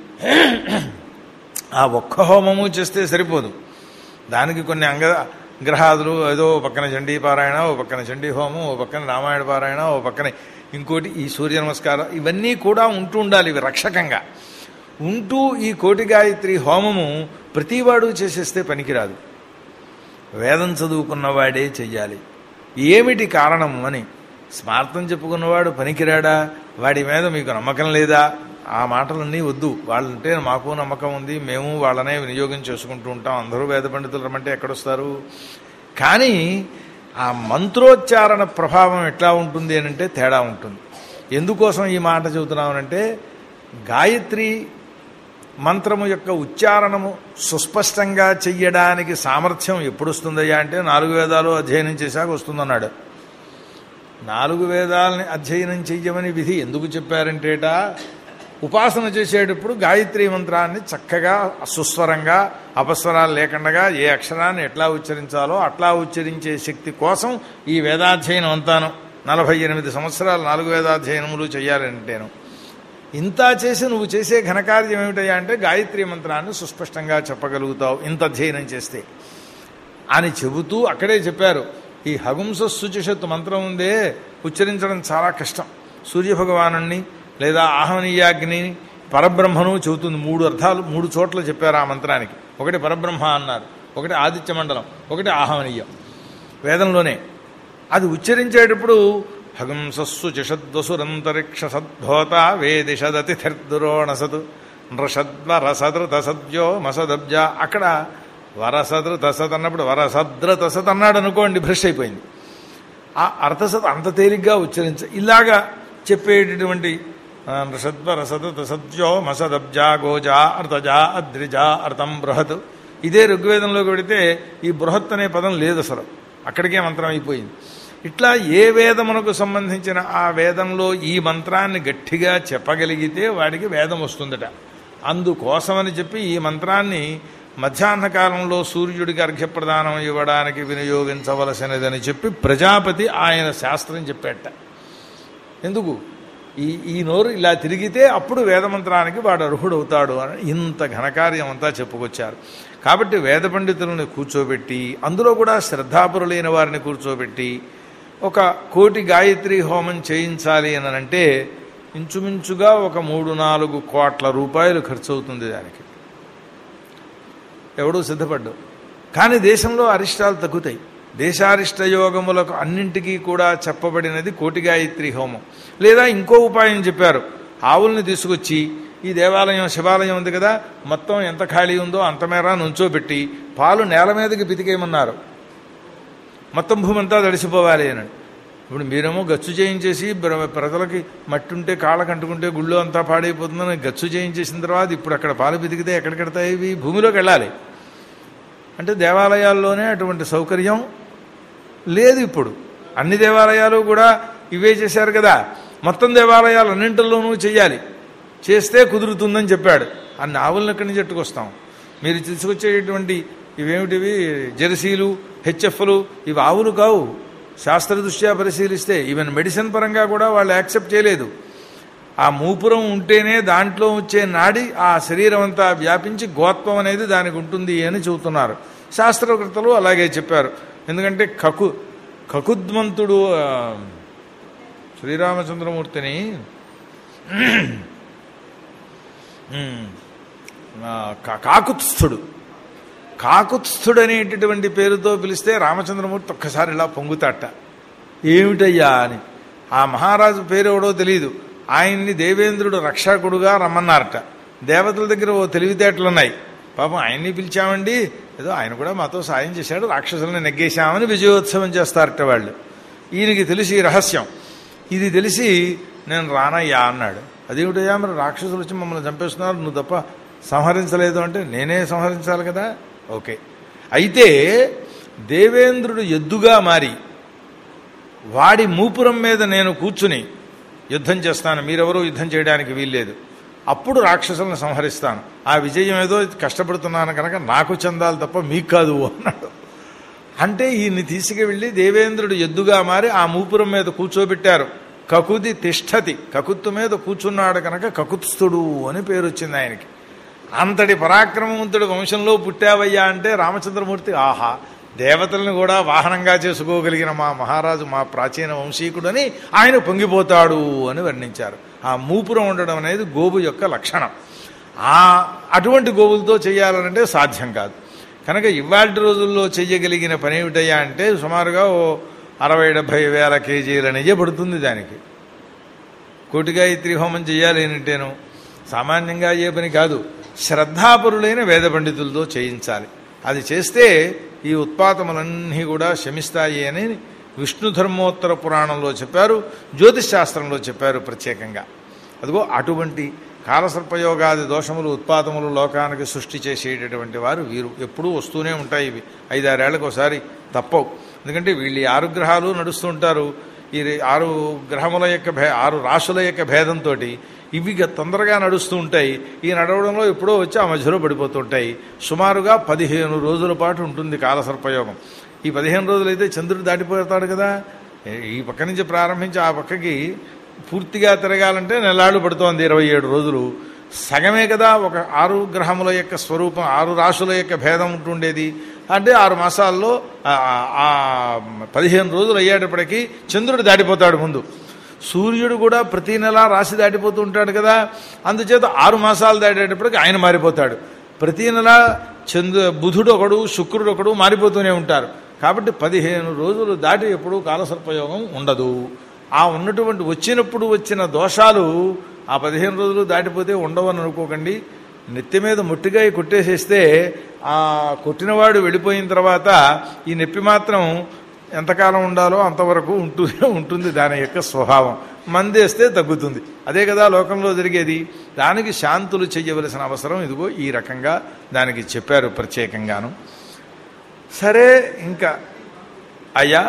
ఆ ఒక్క హోమము చేస్తే సరిపోదు దానికి కొన్ని అంగ గ్రహాదులు ఏదో ఓ పక్కన చండీ పారాయణ ఓ పక్కన చండీ హోమం ఓ పక్కన రామాయణ పారాయణ ఓ పక్కన ఇంకోటి ఈ సూర్య నమస్కారం ఇవన్నీ కూడా ఉంటూ ఉండాలి ఇవి రక్షకంగా ఉంటూ ఈ కోటి గాయత్రి హోమము ప్రతివాడు చేసేస్తే పనికిరాదు వేదం చదువుకున్నవాడే చెయ్యాలి ఏమిటి కారణం అని స్మార్థం చెప్పుకున్నవాడు పనికిరాడా వాడి మీద మీకు నమ్మకం లేదా ఆ మాటలన్నీ వద్దు వాళ్ళంటే మాకు నమ్మకం ఉంది మేము వాళ్ళనే వినియోగం చేసుకుంటూ ఉంటాం అందరూ వేద పండితులు రమ్మంటే ఎక్కడొస్తారు కానీ ఆ మంత్రోచ్చారణ ప్రభావం ఎట్లా ఉంటుంది అని అంటే తేడా ఉంటుంది ఎందుకోసం ఈ మాట చెబుతున్నామనంటే గాయత్రి మంత్రము యొక్క ఉచ్చారణము సుస్పష్టంగా చెయ్యడానికి సామర్థ్యం ఎప్పుడు వస్తుందయ్యా అంటే నాలుగు వేదాలు అధ్యయనం చేశాక వస్తుందన్నాడు నాలుగు వేదాలని అధ్యయనం చెయ్యమని విధి ఎందుకు చెప్పారంటేట ఉపాసన చేసేటప్పుడు గాయత్రి మంత్రాన్ని చక్కగా సుస్వరంగా అపస్వరాలు లేకుండా ఏ అక్షరాన్ని ఎట్లా ఉచ్చరించాలో అట్లా ఉచ్చరించే శక్తి కోసం ఈ వేదాధ్యయనం అంతాను నలభై ఎనిమిది సంవత్సరాలు నాలుగు వేదాధ్యయనములు చేయాలంటేను ఇంత చేసి నువ్వు చేసే ఘనకార్యం ఏమిటయ్యా అంటే గాయత్రి మంత్రాన్ని సుస్పష్టంగా చెప్పగలుగుతావు ఇంత అధ్యయనం చేస్తే అని చెబుతూ అక్కడే చెప్పారు ఈ హగుంస శుచిషత్తు మంత్రం ఉందే ఉచ్చరించడం చాలా కష్టం సూర్యభగవాను లేదా ఆహ్వనీయాగ్ని పరబ్రహ్మను చెబుతుంది మూడు అర్థాలు మూడు చోట్ల చెప్పారు ఆ మంత్రానికి ఒకటి పరబ్రహ్మ అన్నారు ఒకటి ఆదిత్య మండలం ఒకటి ఆహ్వనీయం వేదంలోనే అది ఉచ్చరించేటప్పుడు హగంసస్సు చిషద్వసురంతరిక్ష సద్భోత వేదిషదతిథిర్దురోణసత్ నృషద్వ రసద్ర తసద్యో మసదబ్జ అక్కడ వరసద్ర తసత్ అన్నప్పుడు వరసద్ర తసత్ అన్నాడు అనుకోండి భ్రష్ అయిపోయింది ఆ అర్థసత్ అంత తేలిగ్గా ఉచ్చరించ ఇలాగా చెప్పేటటువంటి ఆ, నృషద్వ రసద తసద్యో మసదబ్జా గోజా అర్ధజా అద్రిజా అర్థం బృహత్ ఇదే ఋగ్వేదంలోకి వెడితే ఈ బృహత్ అనే పదం లేదు అసలు అక్కడికే మంత్రం అయిపోయింది ఇట్లా ఏ వేదమునకు సంబంధించిన ఆ వేదంలో ఈ మంత్రాన్ని గట్టిగా చెప్పగలిగితే వాడికి వేదం వస్తుందట అందుకోసమని చెప్పి ఈ మంత్రాన్ని మధ్యాహ్న కాలంలో సూర్యుడికి అర్ఘ్యప్రదానం ఇవ్వడానికి వినియోగించవలసినదని చెప్పి ప్రజాపతి ఆయన శాస్త్రం చెప్పేట ఎందుకు ఈ ఈ నోరు ఇలా తిరిగితే అప్పుడు వేదమంత్రానికి వాడు అర్హుడవుతాడు అని ఇంత ఘనకార్యం అంతా చెప్పుకొచ్చారు కాబట్టి వేద పండితులను కూర్చోబెట్టి అందులో కూడా శ్రద్ధాపరులైన వారిని కూర్చోబెట్టి ఒక కోటి గాయత్రి హోమం చేయించాలి అని అంటే ఇంచుమించుగా ఒక మూడు నాలుగు కోట్ల రూపాయలు ఖర్చు అవుతుంది దానికి ఎవడూ సిద్ధపడ్డు కానీ దేశంలో అరిష్టాలు తగ్గుతాయి దేశారిష్ట యోగములకు అన్నింటికీ కూడా చెప్పబడినది కోటి గాయత్రి హోమం లేదా ఇంకో ఉపాయం చెప్పారు ఆవుల్ని తీసుకొచ్చి ఈ దేవాలయం శివాలయం ఉంది కదా మొత్తం ఎంత ఖాళీ ఉందో అంత మేర నుంచోబెట్టి పాలు నేల మీదకి పితికేయమన్నారు మొత్తం భూమి అంతా తడిసిపోవాలి అని ఇప్పుడు మీరేమో గచ్చు చేయించేసి ప్ర- ప్రజలకి మట్టి ఉంటే కాళ్ళకు అంటుకుంటే గుళ్ళు అంతా పాడైపోతుందని గచ్చు చేయించేసిన తర్వాత ఇప్పుడు అక్కడ పాలు పితికితే ఎక్కడికెడతాయి ఇవి భూమిలోకి వెళ్ళాలి అంటే దేవాలయాల్లోనే అటువంటి సౌకర్యం లేదు ఇప్పుడు అన్ని దేవాలయాలు కూడా ఇవే చేశారు కదా మొత్తం దేవాలయాలు అన్నింటిలోనూ చేయాలి చేస్తే కుదురుతుందని చెప్పాడు ఆ నావల్ని ఎక్కడి నుంచి ఎట్టుకొస్తాం మీరు తీసుకొచ్చేటువంటి ఇవేమిటివి జెర్సీలు హెచ్ఎఫ్లు ఇవి ఆవులు కావు శాస్త్ర దృష్ట్యా పరిశీలిస్తే ఈవెన్ మెడిసిన్ పరంగా కూడా వాళ్ళు యాక్సెప్ట్ చేయలేదు ఆ మూపురం ఉంటేనే దాంట్లో వచ్చే నాడి ఆ శరీరం అంతా వ్యాపించి గోత్వం అనేది దానికి ఉంటుంది అని చెబుతున్నారు శాస్త్రకర్తలు అలాగే చెప్పారు ఎందుకంటే కకు కకుద్మంతుడు ఆ, శ్రీరామచంద్రమూర్తిని ఉమ్, ఆ, కా- కాకుత్స్థుడు కాకుత్స్థుడు అనేటటువంటి పేరుతో పిలిస్తే రామచంద్రమూర్తి ఒక్కసారి ఇలా పొంగుతాట ఏమిటయ్యా అని ఆ మహారాజు పేరు ఎవడో తెలియదు ఆయన్ని దేవేంద్రుడు రక్షకుడుగా రమ్మన్నారట దేవతల దగ్గర ఓ తెలివితేటలున్నాయి పాపం ఆయన్ని పిలిచామండి ఏదో ఆయన కూడా మాతో సాయం చేశాడు రాక్షసులను నెగ్గేశామని విజయోత్సవం చేస్తారట వాళ్ళు ఈయనకి తెలిసి ఈ రహస్యం ఇది తెలిసి నేను రానయ్యా అన్నాడు అదేమిటయ్యా మరి రాక్షసులు వచ్చి మమ్మల్ని చంపేస్తున్నారు నువ్వు తప్ప సంహరించలేదు అంటే నేనే సంహరించాలి కదా ఓకే అయితే దేవేంద్రుడు ఎద్దుగా మారి వాడి మూపురం మీద నేను కూర్చుని యుద్ధం చేస్తాను మీరెవరూ యుద్ధం చేయడానికి వీల్లేదు అప్పుడు రాక్షసులను సంహరిస్తాను ఆ విజయం ఏదో కష్టపడుతున్నాను కనుక నాకు చెందాలి తప్ప మీకు కాదు అన్నాడు అంటే ఈయన్ని తీసుకువెళ్ళి దేవేంద్రుడు ఎద్దుగా మారి ఆ మూపురం మీద కూర్చోబెట్టారు కకుది తిష్టతి కకుత్తు మీద కూర్చున్నాడు కనుక కకుత్స్థుడు అని పేరు వచ్చింది ఆయనకి అంతటి పరాక్రమవంతుడు వంశంలో పుట్టావయ్యా అంటే రామచంద్రమూర్తి ఆహా దేవతల్ని కూడా వాహనంగా చేసుకోగలిగిన మా మహారాజు మా ప్రాచీన వంశీకుడని ఆయన పొంగిపోతాడు అని వర్ణించారు ఆ మూపురం ఉండడం అనేది గోవు యొక్క లక్షణం ఆ అటువంటి గోవులతో చేయాలనంటే సాధ్యం కాదు కనుక ఇవాళ రోజుల్లో చెయ్యగలిగిన పని ఏమిటయ్యా అంటే సుమారుగా ఓ అరవై డెబ్భై వేల కేజీల నెయ్యి పడుతుంది దానికి కోటిగాయత్రి హోమం చేయాలి అంటేను సామాన్యంగా అయ్యే పని కాదు శ్రద్ధాపరులైన వేద పండితులతో చేయించాలి అది చేస్తే ఈ ఉత్పాతములన్నీ కూడా శమిస్తాయి అని విష్ణు ధర్మోత్తర పురాణంలో చెప్పారు జ్యోతిష్ శాస్త్రంలో చెప్పారు ప్రత్యేకంగా అదిగో అటువంటి కాలసర్పయోగాది దోషములు ఉత్పాతములు లోకానికి సృష్టి చేసేటటువంటి వారు వీరు ఎప్పుడూ వస్తూనే ఉంటాయి ఇవి ఐదారేళ్లకు ఒకసారి తప్పవు ఎందుకంటే వీళ్ళు ఈ ఆరు గ్రహాలు నడుస్తూ ఉంటారు ఈ రే- ఆరు గ్రహముల యొక్క భే ఆరు రాశుల యొక్క భేదంతో ఇవి గ- తొందరగా నడుస్తూ ఉంటాయి ఈ నడవడంలో ఎప్పుడో వచ్చి ఆ మధ్యలో పడిపోతుంటాయి సుమారుగా పదిహేను రోజుల పాటు ఉంటుంది కాలసర్పయోగం ఈ పదిహేను రోజులైతే చంద్రుడు దాటిపోతాడు కదా ఏ- ఈ పక్క నుంచి ప్రారంభించి ఆ పక్కకి పూర్తిగా తిరగాలంటే నెలాళ్ళు పడుతోంది ఇరవై ఏడు రోజులు సగమే కదా ఒక ఆరు గ్రహముల యొక్క స్వరూపం ఆరు రాశుల యొక్క భేదం ఉంటుండేది అంటే ఆరు మాసాల్లో ఆ- ఆ పదిహేను రోజులు అయ్యేటప్పటికీ చంద్రుడు దాటిపోతాడు ముందు సూర్యుడు కూడా ప్రతి నెల రాశి దాటిపోతూ ఉంటాడు కదా అందుచేత ఆరు మాసాలు దాటేటప్పటికి ఆయన మారిపోతాడు ప్రతి నెల చంద్ర బుధుడు ఒకడు శుక్రుడు ఒకడు మారిపోతూనే ఉంటారు కాబట్టి పదిహేను రోజులు దాటి ఎప్పుడూ కాలసర్పయోగం ఉండదు ఆ ఉన్నటువంటి వచ్చినప్పుడు వచ్చిన దోషాలు ఆ పదిహేను రోజులు దాటిపోతే ఉండవని అనుకోకండి నెత్తి మీద ముట్టిగా కొట్టేసేస్తే ఆ కొట్టినవాడు వెళ్ళిపోయిన తర్వాత ఈ నొప్పి మాత్రం ఎంతకాలం ఉండాలో అంతవరకు ఉంటూ ఉంటుంది దాని యొక్క స్వభావం మందేస్తే తగ్గుతుంది అదే కదా లోకంలో జరిగేది దానికి శాంతులు చెయ్యవలసిన అవసరం ఇదిగో ఈ రకంగా దానికి చెప్పారు ప్రత్యేకంగాను సరే ఇంకా అయ్యా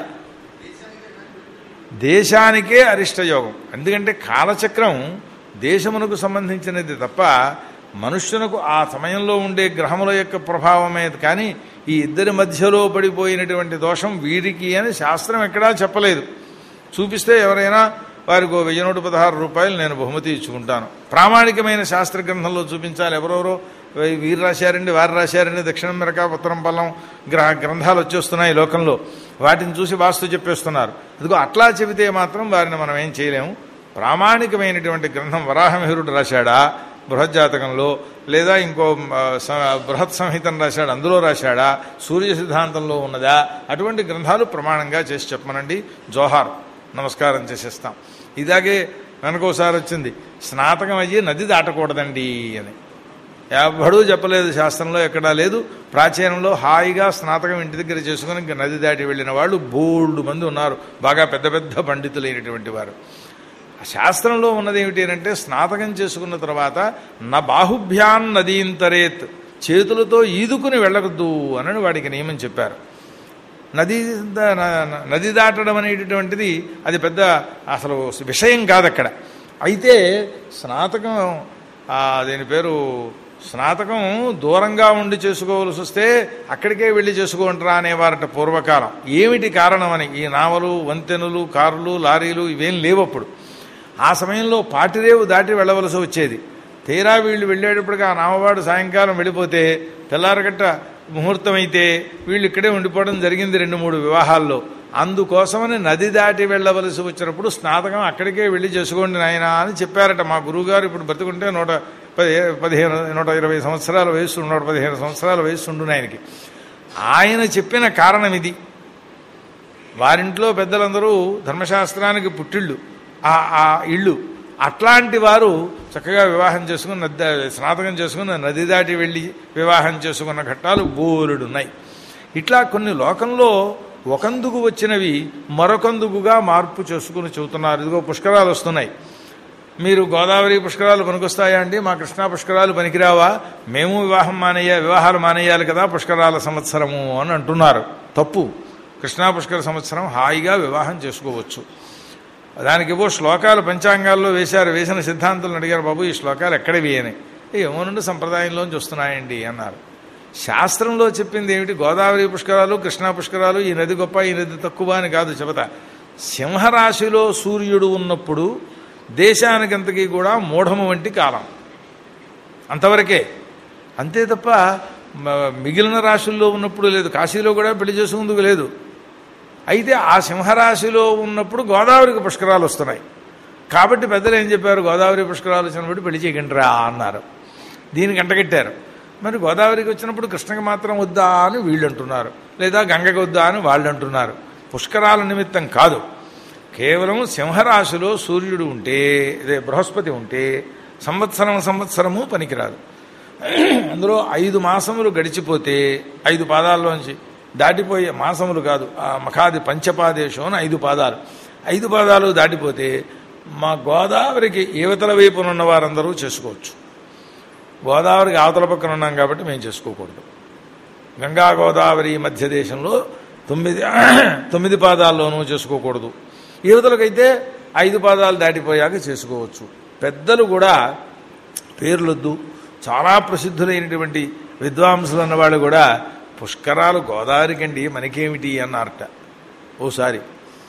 దేశానికే అరిష్టయోగం ఎందుకంటే కాలచక్రం దేశమునకు సంబంధించినది తప్ప మనుష్యునకు ఆ సమయంలో ఉండే గ్రహముల యొక్క ప్రభావమే కానీ ఈ ఇద్దరి మధ్యలో పడిపోయినటువంటి దోషం వీరికి అని శాస్త్రం ఎక్కడా చెప్పలేదు చూపిస్తే ఎవరైనా వారికి ఓ వెయ్యి నూట పదహారు రూపాయలు నేను బహుమతి ఇచ్చుకుంటాను ప్రామాణికమైన శాస్త్ర గ్రంథంలో చూపించాలి ఎవరెవరో వీరు రాశారండి వారు రాశారండి దక్షిణ మెరక ఉత్తరం పల్లం గ్రహ గ్రంథాలు వచ్చేస్తున్నాయి లోకంలో వాటిని చూసి వాస్తు చెప్పేస్తున్నారు ఇదిగో అట్లా చెబితే మాత్రం వారిని మనం ఏం చేయలేము ప్రామాణికమైనటువంటి గ్రంథం వరాహమిహిరుడు రాశాడా బృహజ్జాతకంలో లేదా ఇంకో ఆ, స- బృహత్ సంహితం రాశాడు అందులో రాశాడా సూర్య సిద్ధాంతంలో ఉన్నదా అటువంటి గ్రంథాలు ప్రమాణంగా చేసి చెప్పమనండి జోహార్ నమస్కారం చేసేస్తాం ఇలాగే వెనకోసారి వచ్చింది స్నాతకం అయ్యి నది దాటకూడదండి అని ఎవ్వడూ చెప్పలేదు శాస్త్రంలో ఎక్కడా లేదు ప్రాచీనంలో హాయిగా స్నాతకం ఇంటి దగ్గర చేసుకుని ఇంకా నది దాటి వెళ్ళిన వాళ్ళు బోల్డ్ మంది ఉన్నారు బాగా పెద్ద పెద్ద పండితులైనటువంటి వారు ఆ శాస్త్రంలో ఉన్నది ఏమిటి అంటే స్నాతకం చేసుకున్న తర్వాత నా బాహుభ్యాన్ నదీంతరేత్ చేతులతో ఈదుకుని వెళ్ళకద్దు అని వాడికి నియమం చెప్పారు నది ద- న- నది దాటడం అనేటటువంటిది అది పెద్ద అసలు విషయం కాదు అక్కడ అయితే స్నాతకం ఆ, దీని పేరు స్నాతకం దూరంగా ఉండి చేసుకోవలసి వస్తే అక్కడికే వెళ్ళి చేసుకోంటారా అనేవారట పూర్వకాలం ఏమిటి కారణమని ఈ నావలు వంతెనలు కార్లు లారీలు ఇవేం లేవు అప్పుడు ఆ సమయంలో పాటిరేవు దాటి వెళ్ళవలసి వచ్చేది తీరా వీళ్ళు వెళ్ళేటప్పటికి ఆ నామవాడు సాయంకాలం వెళ్ళిపోతే తెల్లారగట్ట ముహూర్తం అయితే వీళ్ళు ఇక్కడే ఉండిపోవడం జరిగింది రెండు మూడు వివాహాల్లో అందుకోసమని నది దాటి వెళ్ళవలసి వచ్చినప్పుడు స్నాతకం అక్కడికే వెళ్ళి చేసుకోండి నాయన అని చెప్పారట మా గురువుగారు ఇప్పుడు బతుకుంటే నూట పది పదిహేను నూట ఇరవై సంవత్సరాల వయస్సు నూట పదిహేను సంవత్సరాల వయస్సు ఉండు ఆయనకి ఆయన చెప్పిన కారణం ఇది వారింట్లో పెద్దలందరూ ధర్మశాస్త్రానికి పుట్టిళ్ళు ఆ ఆ ఇళ్ళు అట్లాంటి వారు చక్కగా వివాహం చేసుకుని నది స్నాతకం చేసుకుని నది దాటి వెళ్ళి వివాహం చేసుకున్న ఘట్టాలు బోలుడున్నాయి ఇట్లా కొన్ని లోకంలో ఒకందుకు వచ్చినవి మరొకందుకుగా మార్పు చేసుకుని చెబుతున్నారు ఇదిగో పుష్కరాలు వస్తున్నాయి మీరు గోదావరి పుష్కరాలు పనికొస్తాయా అండి మా కృష్ణా పుష్కరాలు పనికిరావా మేము వివాహం మానేయ వివాహాలు మానేయాలి కదా పుష్కరాల సంవత్సరము అని అంటున్నారు తప్పు కృష్ణా పుష్కర సంవత్సరం హాయిగా వివాహం చేసుకోవచ్చు దానికి ఏవో శ్లోకాలు పంచాంగాల్లో వేశారు వేసిన సిద్ధాంతులను అడిగారు బాబు ఈ శ్లోకాలు ఎక్కడివి అని ఏమో నుండి సంప్రదాయంలోంచి వస్తున్నాయండి అన్నారు శాస్త్రంలో చెప్పింది ఏమిటి గోదావరి పుష్కరాలు కృష్ణా పుష్కరాలు ఈ నది గొప్ప ఈ నది తక్కువ అని కాదు చెబుతా సింహరాశిలో సూర్యుడు ఉన్నప్పుడు దేశానికంతకీ కూడా మూఢము వంటి కాలం అంతవరకే అంతే తప్ప మ- మిగిలిన రాశుల్లో ఉన్నప్పుడు లేదు కాశీలో కూడా పెళ్లి చేసుకుందుకు లేదు అయితే ఆ సింహరాశిలో ఉన్నప్పుడు గోదావరికి పుష్కరాలు వస్తున్నాయి కాబట్టి పెద్దలు ఏం చెప్పారు గోదావరి పుష్కరాలు వచ్చినప్పుడు పెళ్లి చేయకండి రా అన్నారు దీనికి అంటగట్టారు మరి గోదావరికి వచ్చినప్పుడు కృష్ణకి మాత్రం వద్దా అని వీళ్ళు అంటున్నారు లేదా గంగకి వద్దా అని వాళ్ళు అంటున్నారు పుష్కరాల నిమిత్తం కాదు కేవలం సింహరాశిలో సూర్యుడు ఉంటే ఇదే బృహస్పతి ఉంటే సంవత్సరం సంవత్సరము పనికిరాదు అందులో ఐదు మాసములు గడిచిపోతే ఐదు పాదాల్లోంచి దాటిపోయే మాసములు కాదు ఆ మఖాది పంచపాదేశం అని ఐదు పాదాలు ఐదు పాదాలు దాటిపోతే మా గోదావరికి యువతల వైపున ఉన్న వారందరూ చేసుకోవచ్చు గోదావరికి అవతల పక్కన ఉన్నాం కాబట్టి మేము చేసుకోకూడదు గంగా గోదావరి మధ్య దేశంలో తొమ్మిది తొమ్మిది పాదాల్లోనూ చేసుకోకూడదు యువతలకైతే ఐదు పాదాలు దాటిపోయాక చేసుకోవచ్చు పెద్దలు కూడా పేర్లొద్దు చాలా ప్రసిద్ధులైనటువంటి విద్వాంసులు అన్నవాళ్ళు కూడా పుష్కరాలు గోదావరికండి మనకేమిటి అన్నారట ఓసారి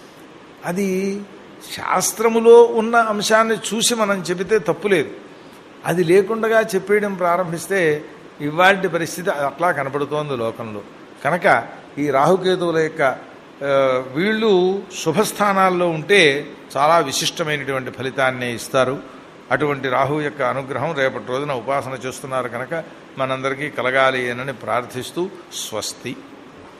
అది శాస్త్రములో ఉన్న అంశాన్ని చూసి మనం చెబితే తప్పులేదు అది లేకుండా చెప్పేయడం ప్రారంభిస్తే ఇవాటి పరిస్థితి అట్లా కనపడుతోంది లోకంలో కనుక ఈ రాహుకేతువుల యొక్క ఆ, వీళ్ళు శుభస్థానాల్లో ఉంటే చాలా విశిష్టమైనటువంటి ఫలితాన్ని ఇస్తారు అటువంటి రాహు యొక్క అనుగ్రహం రేపటి రోజున ఉపాసన చేస్తున్నారు కనుక మనందరికీ కలగాలి అని ప్రార్థిస్తూ స్వస్తి